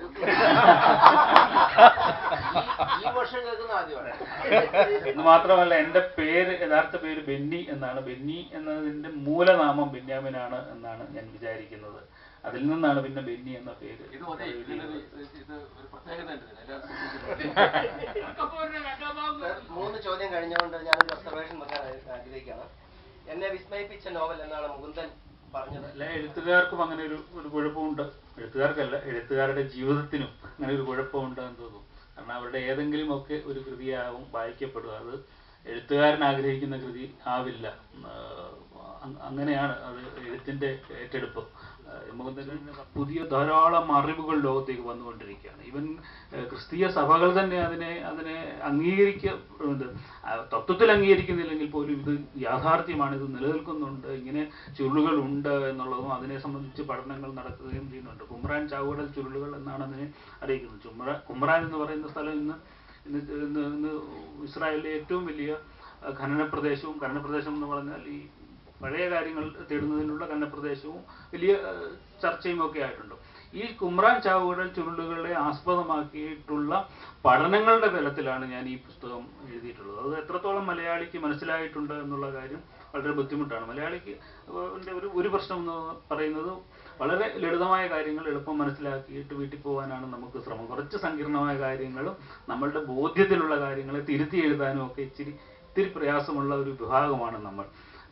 ഈ- ഈ വർഷം കേൾക്കുന്ന ആദ്യമാണ് എന്ന് മാത്രമല്ല എൻ്റെ പേര് യഥാർത്ഥ പേര് ബെന്നി എന്നാണ് ബെന്നി എന്നതിന്റെ മൂലനാമം ബെന്യാമിനാണ് എന്നാണ് ഞാൻ വിചാരിക്കുന്നത് അതിൽ നിന്നാണ് പിന്നെ ബെന്നി എന്ന പേര് ഇത് മതി ഇതിനൊരു ഇത് ഒരു പ്രത്യേകത ഉണ്ട് ഇതിന്. എല്ലാവർക്കും സർ, മൂന്ന് ചോദ്യം കഴിഞ്ഞുകൊണ്ട് ഞാനൊരു ഒബ്സർവേഷൻ വെക്കാൻ ആഗ്രഹിക്കുകയാണ് എന്നെ വിസ്മയിപ്പിച്ച നോവൽ എന്നാണ് മുകുന്ദൻ പറഞ്ഞത് എല്ലാ എഴുത്തുകാർക്കും അങ്ങനെ ഒരു ഒരു കുഴപ്പമുണ്ട് എഴുത്തുകാർക്കല്ല എഴുത്തുകാരുടെ ജീവിതത്തിനും അങ്ങനെ ഒരു കുഴപ്പമുണ്ട് എന്ന് തോന്നുന്നു കാരണം അവരുടെ ഏതെങ്കിലും ഒക്കെ ഒരു കൃതിയാവും വായിക്കപ്പെടുക അത് എഴുത്തുകാരൻ ആഗ്രഹിക്കുന്ന കൃതി ആവില്ല ആഹ് അ- അങ്ങനെയാണ് അത് എഴുത്തിന്റെ ഏറ്റെടുപ്പ് ആഹ് മുകുന്ദൻ പുതിയ ധാരാളം അറിവുകൾ ലോകത്തേക്ക് വന്നുകൊണ്ടിരിക്കുകയാണ് ഈവൻ ഏഹ് ക്രിസ്തീയ സഭകൾ തന്നെ അതിനെ അതിനെ അംഗീകരിക്കുന്നുണ്ട് തത്വത്തിൽ അംഗീകരിക്കുന്നില്ലെങ്കിൽ പോലും ഇത് യാഥാർത്ഥ്യമാണ് ഇത് നിലനിൽക്കുന്നുണ്ട് ഇങ്ങനെ ചുരുളുകൾ ഉണ്ട് എന്നുള്ളതും അതിനെ സംബന്ധിച്ച് പഠനങ്ങൾ നടക്കുകയും ചെയ്യുന്നുണ്ട് കുമ്രാൻ ചാവുകടൽ ചുരുളുകൾ എന്നാണ് അതിനെ അറിയിക്കുന്നത് ചുമ്ര കുമ്രാൻ എന്ന് പറയുന്ന സ്ഥലം ഇന്ന് ഇന്ന് ഇന്ന് ഇന്ന് ഇസ്രായേലിലെ ഏറ്റവും വലിയ അഹ് ഖനന പ്രദേശവും ഖനന പ്രദേശം എന്ന് പറഞ്ഞാൽ ഈ പഴയ കാര്യങ്ങൾ തേടുന്നതിനുള്ള ഖനനപ്രദേശവും വലിയ ഏഹ്, ചർച്ചയും ഒക്കെ ആയിട്ടുണ്ട് ഈ കുമ്രാൻ ചാവുകടൽ ചുരുളുകളെ ആസ്പദമാക്കിയിട്ടുള്ള പഠനങ്ങളുടെ ബലത്തിലാണ് ഞാൻ ഈ പുസ്തകം എഴുതിയിട്ടുള്ളത് അത് എത്രത്തോളം മലയാളിക്ക് മനസ്സിലായിട്ടുണ്ട് എന്നുള്ള കാര്യം വളരെ ബുദ്ധിമുട്ടാണ് മലയാളിക്ക് ന്റെ ഒരു ഒരു പ്രശ്നം എന്ന് പറയുന്നത് വളരെ ലളിതമായ കാര്യങ്ങൾ എളുപ്പം മനസ്സിലാക്കിയിട്ട് വീട്ടിൽ പോകാനാണ് നമുക്ക് ശ്രമം കുറച്ച് സങ്കീർണമായ കാര്യങ്ങളും നമ്മളുടെ ബോധ്യത്തിലുള്ള കാര്യങ്ങളെ തിരുത്തി എഴുതാനും ഒക്കെ ഇച്ചിരി ഇത്തിരി പ്രയാസമുള്ള ഒരു വിഭാഗമാണ് നമ്മൾ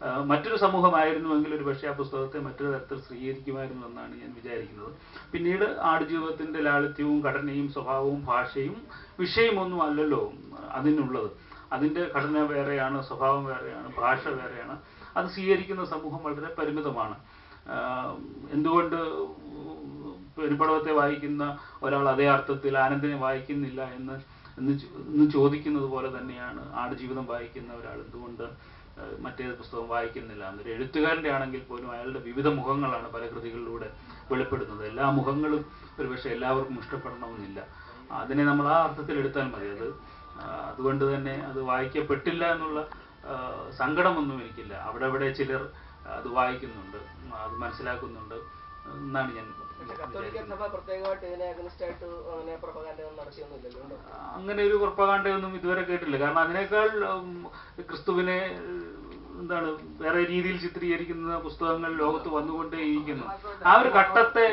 ആ, മറ്റൊരു സമൂഹമായിരുന്നുവെങ്കിൽ ഒരു പക്ഷേ ആ പുസ്തകത്തെ മറ്റൊരു തരത്തിൽ സ്വീകരിക്കുമായിരുന്നു എന്നാണ് ഞാൻ വിചാരിക്കുന്നത് പിന്നീട് ആടുജീവിതത്തിന്റെ ലാളിത്യവും ഘടനയും സ്വഭാവവും ഭാഷയും വിഷയമൊന്നും അല്ലല്ലോ അതിനുള്ളത് അതിന്റെ ഘടന വേറെയാണ് സ്വഭാവം വേറെയാണ് ഭാഷ വേറെയാണ് അത് സ്വീകരിക്കുന്ന സമൂഹം വളരെ പരിമിതമാണ് ആ, എന്തുകൊണ്ട് പെരുമ്പടവത്തെ വായിക്കുന്ന ഒരാൾ അതേ അർത്ഥത്തിൽ ആനന്ദിനെ വായിക്കുന്നില്ല എന്ന് എന്ന് ചോ- എന്ന് ചോദിക്കുന്നത് പോലെ തന്നെയാണ് ആടുജീവിതം വായിക്കുന്ന ഒരാൾ എന്തുകൊണ്ട് ഏഹ്, മറ്റേത് പുസ്തകം വായിക്കുന്നില്ല എന്നൊരു എഴുത്തുകാരൻ്റെ ആണെങ്കിൽ പോലും അയാളുടെ വിവിധ മുഖങ്ങളാണ് പല കൃതികളിലൂടെ വെളിപ്പെടുന്നത് എല്ലാ മുഖങ്ങളും ഒരുപക്ഷെ എല്ലാവർക്കും ഇഷ്ടപ്പെടണമെന്നില്ല അതിനെ നമ്മൾ ആ അർത്ഥത്തിൽ എടുത്താൽ മതി അത് ആ, അതുകൊണ്ട് തന്നെ അത് വായിക്കപ്പെട്ടില്ല എന്നുള്ള ആ, സങ്കടമൊന്നും എനിക്കില്ല അവിടെ അവിടെ ചിലർ അത് വായിക്കുന്നുണ്ട് അത് മനസ്സിലാക്കുന്നുണ്ട് എന്നാണ് ഞാൻ പക്ഷെ കത്തോലിക്ക വിചാരിക്കുന്നത് സഭ പ്രത്യേകമായിട്ട് ഇതിനെ അഗനിസ്റ്റ് ആയിട്ട് അങ്ങനെ പ്രൊപ്പഗാൻഡ ഒന്നും നടത്തിയൊന്നുമില്ലല്ലോ ഉണ്ടോ? അങ്ങനെ ഒരു പ്രൊപ്പകാണ്ടയൊന്നും ഇതുവരെ കേട്ടില്ല കാരണം അതിനേക്കാൾ ഉം, ക്രിസ്തുവിനെ ഉം, എന്താണ് വേറെ രീതിയിൽ ചിത്രീകരിക്കുന്ന പുസ്തകങ്ങൾ ലോകത്ത് വന്നുകൊണ്ടേയിരിക്കുന്നു ആ ഒരു ഘട്ടത്തെ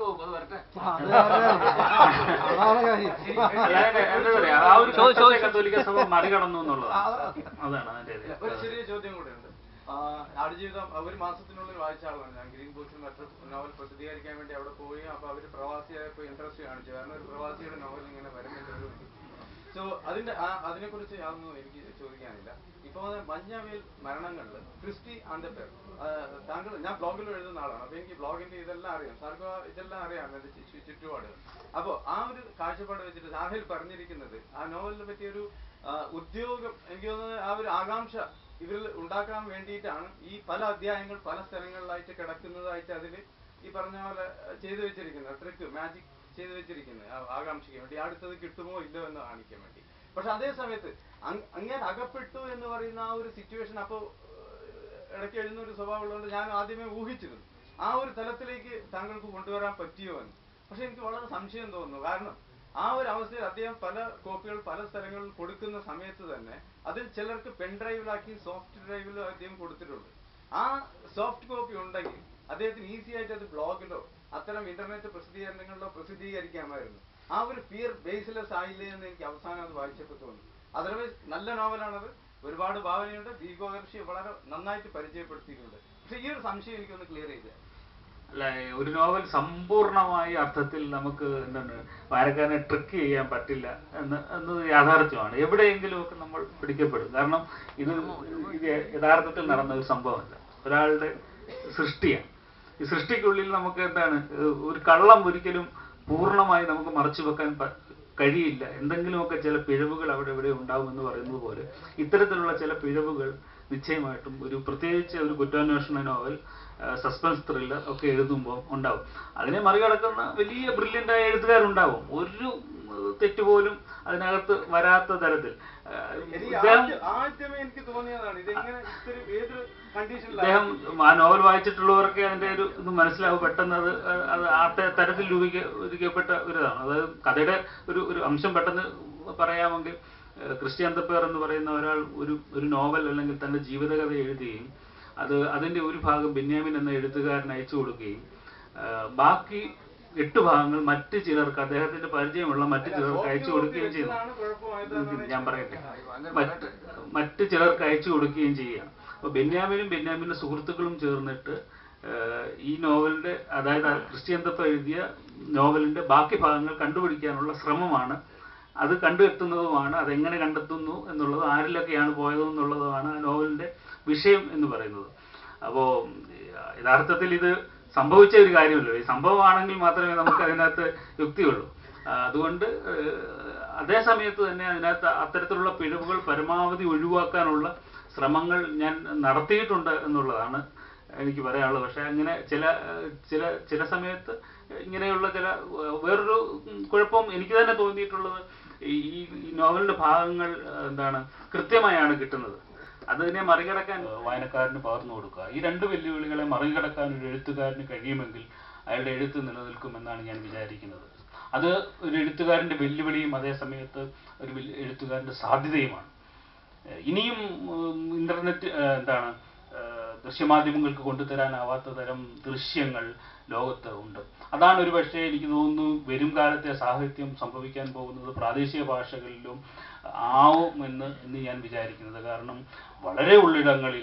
അല്ലാതെ എന്താ പറയാ ആ ഒരു ഘട്ടത്തെ കത്തോലിക്ക സഭ മറികടന്നു എന്നുള്ളതാണ് അതാണ് അതിന്റെ ഒരു ചെറിയ ചോദ്യം കൂടെ ഉണ്ട് ആടുജീവിതം ആ, ഒരു മാസത്തിനുള്ളിൽ വായിച്ച ആളാണ് ഞാൻ ഗ്രീൻ ബുക്സിൽ മറ്റു നോവൽ പ്രസിദ്ധീകരിക്കാൻ വേണ്ടി അവിടെ പോയി അപ്പൊ അവര് പ്രവാസിയായപ്പോ ഇൻട്രസ്റ്റ് കാണിച്ചു കാരണം ഒരു പ്രവാസിയുടെ നോവൽ ഇങ്ങനെ വരുന്നുണ്ട് സോ അതിന്റെ ആ- അതിനെക്കുറിച്ച് യാതൊന്നും എനിക്ക് ചോദിക്കാനില്ല ഇപ്പൊ വന്ന മഞ്ഞവേൽ മരണങ്ങളിൽ ക്രിസ്റ്റി ആൻഡ് പേർ താങ്കൾ ഞാൻ ബ്ലോഗിൽ എഴുതുന്ന ആളാണ് അപ്പൊ എനിക്ക് ബ്ലോഗിന്റെ ഇതെല്ലാം അറിയാം സാർക്ക് ഇതെല്ലാം അറിയാം എന്റെ ചു- ചു- ചുറ്റുപാട് അപ്പൊ ആ ഒരു കാഴ്ചപ്പാട് വെച്ചിട്ട് സാഹിൽ പറഞ്ഞിരിക്കുന്നത് ആ നോവലിനെ പറ്റിയൊരു ആ, ഉദ്യോഗം എനിക്ക് തോന്നുന്നത് ആ ഒരു ആകാംക്ഷ ഇവരിൽ ഉണ്ടാക്കാൻ വേണ്ടിയിട്ടാണ് ഈ പല അധ്യായങ്ങൾ പല സ്ഥലങ്ങളിലായിട്ട് കിടക്കുന്നതായിട്ട് അതിൽ ഈ പറഞ്ഞ പോലെ ചെയ്തു വെച്ചിരിക്കുന്നത് ട്രിക്ക് മാജിക് ചെയ്തു വെച്ചിരിക്കുന്നത് ആ ആകാംക്ഷയ്ക്ക് വേണ്ടി അടുത്തത് കിട്ടുമോ ഇല്ലോ എന്ന് കാണിക്കാൻ വേണ്ടി പക്ഷെ അതേ സമയത്ത് അങ് അങ്ങനെ അകപ്പെട്ടു എന്ന് പറയുന്ന ആ ഒരു സിറ്റുവേഷൻ അപ്പോൾ ഇടയ്ക്ക് എഴുതുന്ന ഒരു സ്വഭാവം ഉള്ളതുകൊണ്ട് ഞാൻ ആദ്യമേ ഊഹിച്ചിരുന്നു ആ ഒരു തലത്തിലേക്ക് താങ്കൾക്ക് കൊണ്ടുവരാൻ പറ്റിയോ എന്ന് പക്ഷെ എനിക്ക് വളരെ സംശയം തോന്നുന്നു കാരണം ആ ഒരു അവസ്ഥയിൽ അദ്ദേഹം പല കോപ്പികൾ പല സ്ഥലങ്ങളിൽ കൊടുക്കുന്ന സമയത്ത് തന്നെ അതിൽ ചിലർക്ക് പെൻ ഡ്രൈവിലാക്കി സോഫ്റ്റ് ഡ്രൈവിലോ അദ്ദേഹം കൊടുത്തിട്ടുണ്ട് ആ സോഫ്റ്റ് കോപ്പി ഉണ്ടെങ്കിൽ അദ്ദേഹത്തിന് ഈസി ആയിട്ട് അത് ബ്ലോഗിലോ അത്തരം ഇന്റർനെറ്റ് പ്രസിദ്ധീകരണങ്ങളിലോ പ്രസിദ്ധീകരിക്കാമായിരുന്നു ആ ഒരു ഫിയർ ബേസ്ലെസ് ആയില്ലേ എന്ന് എനിക്ക് അവസാനം അത് വായിച്ചപ്പോൾ തോന്നി അതർവൈസ് നല്ല നോവലാണത് ഒരുപാട് ഭാവനയുണ്ട് ദീപകർഷി വളരെ നന്നായിട്ട് പരിചയപ്പെടുത്തിയിട്ടുണ്ട് പക്ഷെ ഈ ഒരു സംശയം എനിക്കൊന്ന് ക്ലിയർ ചെയ്ത് അല്ല ഒരു നോവൽ സമ്പൂർണമായ അർത്ഥത്തിൽ നമുക്ക് എന്താണ് വായനക്കാരനെ ട്രിക്ക് ചെയ്യാൻ പറ്റില്ല എന്ന് എന്നത് യാഥാർത്ഥ്യമാണ് എവിടെയെങ്കിലും ഒക്കെ നമ്മൾ പിടിക്കപ്പെടും കാരണം ഇത് ഇത് യഥാർത്ഥത്തിൽ നടന്ന ഒരു സംഭവമല്ല ഒരാളുടെ സൃഷ്ടിയാണ് ഈ സൃഷ്ടിക്കുള്ളിൽ നമുക്ക് എന്താണ് ഏഹ് ഒരു കള്ളം ഒരിക്കലും പൂർണ്ണമായി നമുക്ക് മറച്ചു വെക്കാൻ പ- കഴിയില്ല എന്തെങ്കിലുമൊക്കെ ചില പിഴവുകൾ അവിടെ ഇവിടെ ഉണ്ടാവുമെന്ന് പറയുന്നത് പോലെ ഇത്തരത്തിലുള്ള ചില പിഴവുകൾ നിശ്ചയമായിട്ടും ഒരു പ്രത്യേകിച്ച് ഒരു കുറ്റാന്വേഷണ നോവൽ സസ്പെൻസ് ത്രില്ലർ ഒക്കെ എഴുതുമ്പോൾ ഉണ്ടാവും അതിനെ മറികടക്കുന്ന വലിയ ബ്രില്യൻ്റ് ആയ എഴുത്തുകാരുണ്ടാവും ഒരു ഉം, തെറ്റ് പോലും അതിനകത്ത് വരാത്ത തരത്തിൽ ആ, എനിക്ക് ഇദ്ദേഹം ആദ്യ- ആദ്യമേ എനിക്ക് തോന്നിയതാണ് ഇതെങ്ങനെ ഇത്തിരി ഏതൊരു അദ്ദേഹം കണ്ടീഷനിലാണ് ആ നോവൽ വായിച്ചിട്ടുള്ളവർക്ക് അതിന്റെ ഒരു ഇത് മനസ്സിലാവും പെട്ടെന്ന് അത് അത് ആ ത- തരത്തിൽ രൂപീകരിക്കപ്പെട്ട ഒരു ഇതാണ് അതായത് കഥയുടെ ഒരു ഒരു അംശം പെട്ടെന്ന് പറയാമെങ്കിൽ ഏഹ് ക്രിസ്ത്യൻ തപ്പേർ എന്ന് പറയുന്ന ഒരാൾ ഒരു ഒരു നോവൽ അല്ലെങ്കിൽ തന്റെ ജീവിതകഥ എഴുതുകയും അത് അതിന്റെ ഒരു ഭാഗം ബെന്യാമിൻ എന്ന എഴുത്തുകാരൻ അയച്ചു കൊടുക്കുകയും ആഹ് ബാക്കി എട്ട് ഭാഗങ്ങൾ മറ്റ് ചിലർക്ക് അദ്ദേഹത്തിന്റെ പരിചയമുള്ള മറ്റ് ചിലർക്ക് അയച്ചു കൊടുക്കുകയും ചെയ്യുന്നു ഞാൻ പറയട്ടെ മറ്റ് മറ്റ് ചിലർക്ക് അയച്ചു കൊടുക്കുകയും ചെയ്യുകയാണ് അപ്പൊ ബെന്യാമിനും ബെന്യാമിന്റെ സുഹൃത്തുക്കളും ചേർന്നിട്ട് ഏഹ്, ഈ നോവലിന്റെ അതായത് ആ ക്രിസ്ത്യൻ തത്വ എഴുതിയ നോവലിന്റെ ബാക്കി ഭാഗങ്ങൾ കണ്ടുപിടിക്കാനുള്ള ശ്രമമാണ് അത് കണ്ടെത്തുന്നതുമാണ് അതെങ്ങനെ കണ്ടെത്തുന്നു എന്നുള്ളത് ആരിലൊക്കെയാണ് പോയതെന്നുള്ളതുമാണ് ആ നോവലിന്റെ വിഷയം എന്ന് പറയുന്നത് അപ്പോൾ യഥാർത്ഥത്തിൽ ഇത് സംഭവിച്ച ഒരു കാര്യമല്ലോ ഈ സംഭവമാണെങ്കിൽ മാത്രമേ നമുക്ക് അതിനകത്ത് യുക്തിയുള്ളൂ ആ, അതുകൊണ്ട് ഏഹ്, അതേ സമയത്ത് തന്നെ അതിനകത്ത് അത്തരത്തിലുള്ള പിഴവുകൾ പരമാവധി ഒഴിവാക്കാനുള്ള ശ്രമങ്ങൾ ഞാൻ നടത്തിയിട്ടുണ്ട് എന്നുള്ളതാണ് എനിക്ക് പറയാനുള്ളത് പക്ഷെ അങ്ങനെ ചില ഏഹ്, ചില ചില സമയത്ത് ഇങ്ങനെയുള്ള ചില ഏഹ്, വേറൊരു ഉം, കുഴപ്പം എനിക്ക് തന്നെ തോന്നിയിട്ടുള്ളത് ഈ ഈ നോവലിന്റെ ഭാഗങ്ങൾ ഏഹ്, എന്താണ് കൃത്യമായാണ് കിട്ടുന്നത് അതിനെ മറികടക്കാൻ വായനക്കാരന് പകർന്നു കൊടുക്കുക ഈ രണ്ട് വെല്ലുവിളികളെ മറികടക്കാൻ ഒരു എഴുത്തുകാരന് കഴിയുമെങ്കിൽ അയാളുടെ എഴുത്ത് നിലനിൽക്കുമെന്നാണ് ഞാൻ വിചാരിക്കുന്നത് അത് ഒരു എഴുത്തുകാരന്റെ വെല്ലുവിളിയും അതേ സമയത്ത് ഒരു വെല്ല് എഴുത്തുകാരന്റെ സാധ്യതയുമാണ് ഏഹ് ഇനിയും ഉം, ഇന്റർനെറ്റ് ഏഹ്, എന്താണ് ഏഹ്, ദൃശ്യമാധ്യമങ്ങൾക്ക് കൊണ്ടുതരാനാവാത്ത തരം ദൃശ്യങ്ങൾ ലോകത്ത് ഉണ്ട് അതാണ് ഒരു പക്ഷേ എനിക്ക് തോന്നുന്നു വരും കാലത്തെ സാഹിത്യം സംഭവിക്കാൻ പോകുന്നത് പ്രാദേശിക ഭാഷകളിലും ആവും എന്ന് എന്ന് ഞാൻ വിചാരിക്കുന്നത് കാരണം വളരെ ഉള്ളിടങ്ങളിൽ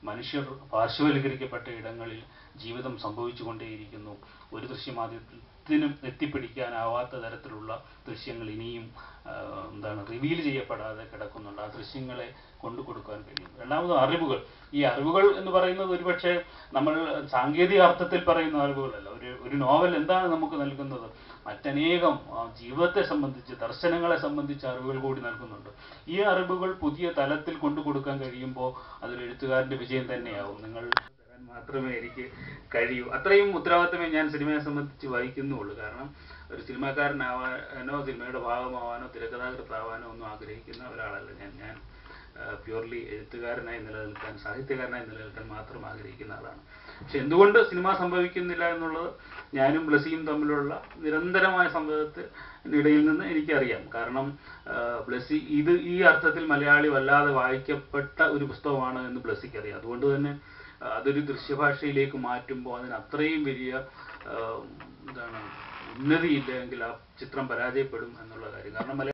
മനുഷ്യർ പാർശ്വവൽക്കരിക്കപ്പെട്ട ഇടങ്ങളിൽ ജീവിതം സംഭവിച്ചുകൊണ്ടേയിരിക്കുന്നു ഒരു ദൃശ്യമാധ്യമത്തിനും എത്തിപ്പിടിക്കാനാവാത്ത തരത്തിലുള്ള ദൃശ്യങ്ങൾ ഇനിയും ആ, എന്താണ് റിവീൽ ചെയ്യപ്പെടാതെ കിടക്കുന്നുണ്ട് ആ ദൃശ്യങ്ങളെ കൊണ്ടു കൊടുക്കാൻ കഴിയും രണ്ടാമത് അറിവുകൾ ഈ അറിവുകൾ എന്ന് പറയുന്നത് ഒരുപക്ഷെ നമ്മൾ സാങ്കേതിക അർത്ഥത്തിൽ പറയുന്ന അറിവുകളല്ല ഒരു ഒരു നോവൽ എന്താണ് നമുക്ക് നൽകുന്നത് മറ്റനേകം ആ, ജീവിതത്തെ സംബന്ധിച്ച് ദർശനങ്ങളെ സംബന്ധിച്ച് അറിവുകൾ കൂടി നൽകുന്നുണ്ട് ഈ അറിവുകൾ പുതിയ തലത്തിൽ കൊണ്ടു കൊടുക്കാൻ കഴിയുമ്പോൾ അതൊരു എഴുത്തുകാരന്റെ വിജയം തന്നെയാവും നിങ്ങൾ തരാൻ മാത്രമേ എനിക്ക് കഴിയൂ അത്രയും ഉത്തരവാദിത്തമേ ഞാൻ സിനിമയെ സംബന്ധിച്ച് വഹിക്കുന്നുള്ളൂ കാരണം ഒരു സിനിമാക്കാരനാവാനോ സിനിമയുടെ ഭാഗമാവാനോ തിരക്കഥാകൃത്താവാനോ ഒന്നും ആഗ്രഹിക്കുന്ന ഒരാളല്ല ഞാൻ ഞാൻ പ്യൂർലി എഴുത്തുകാരനായി നിലനിൽക്കാൻ സാഹിത്യകാരനായി നിലനിൽക്കാൻ മാത്രം ആഗ്രഹിക്കുന്ന ആളാണ് പക്ഷെ എന്തുകൊണ്ട് സിനിമ സംഭവിക്കുന്നില്ല എന്നുള്ളത് ഞാനും ബ്ലസിയും തമ്മിലുള്ള നിരന്തരമായ സംഭവത്തിനിടയിൽ നിന്ന് എനിക്കറിയാം കാരണം ആ, ബ്ലസി ഇത് ഈ അർത്ഥത്തിൽ മലയാളി വല്ലാതെ വായിക്കപ്പെട്ട ഒരു പുസ്തകമാണ് എന്ന് ബ്ലസിക്ക് അറിയാം അതുകൊണ്ട് തന്നെ ആ, അതൊരു ദൃശ്യഭാഷയിലേക്ക് മാറ്റുമ്പോൾ അതിന് അത്രയും വലിയ ആ, എന്താണ് ഉന്നതിയില്ലെങ്കിൽ ആ ചിത്രം പരാജയപ്പെടും എന്നുള്ള കാര്യം കാരണം മലയാള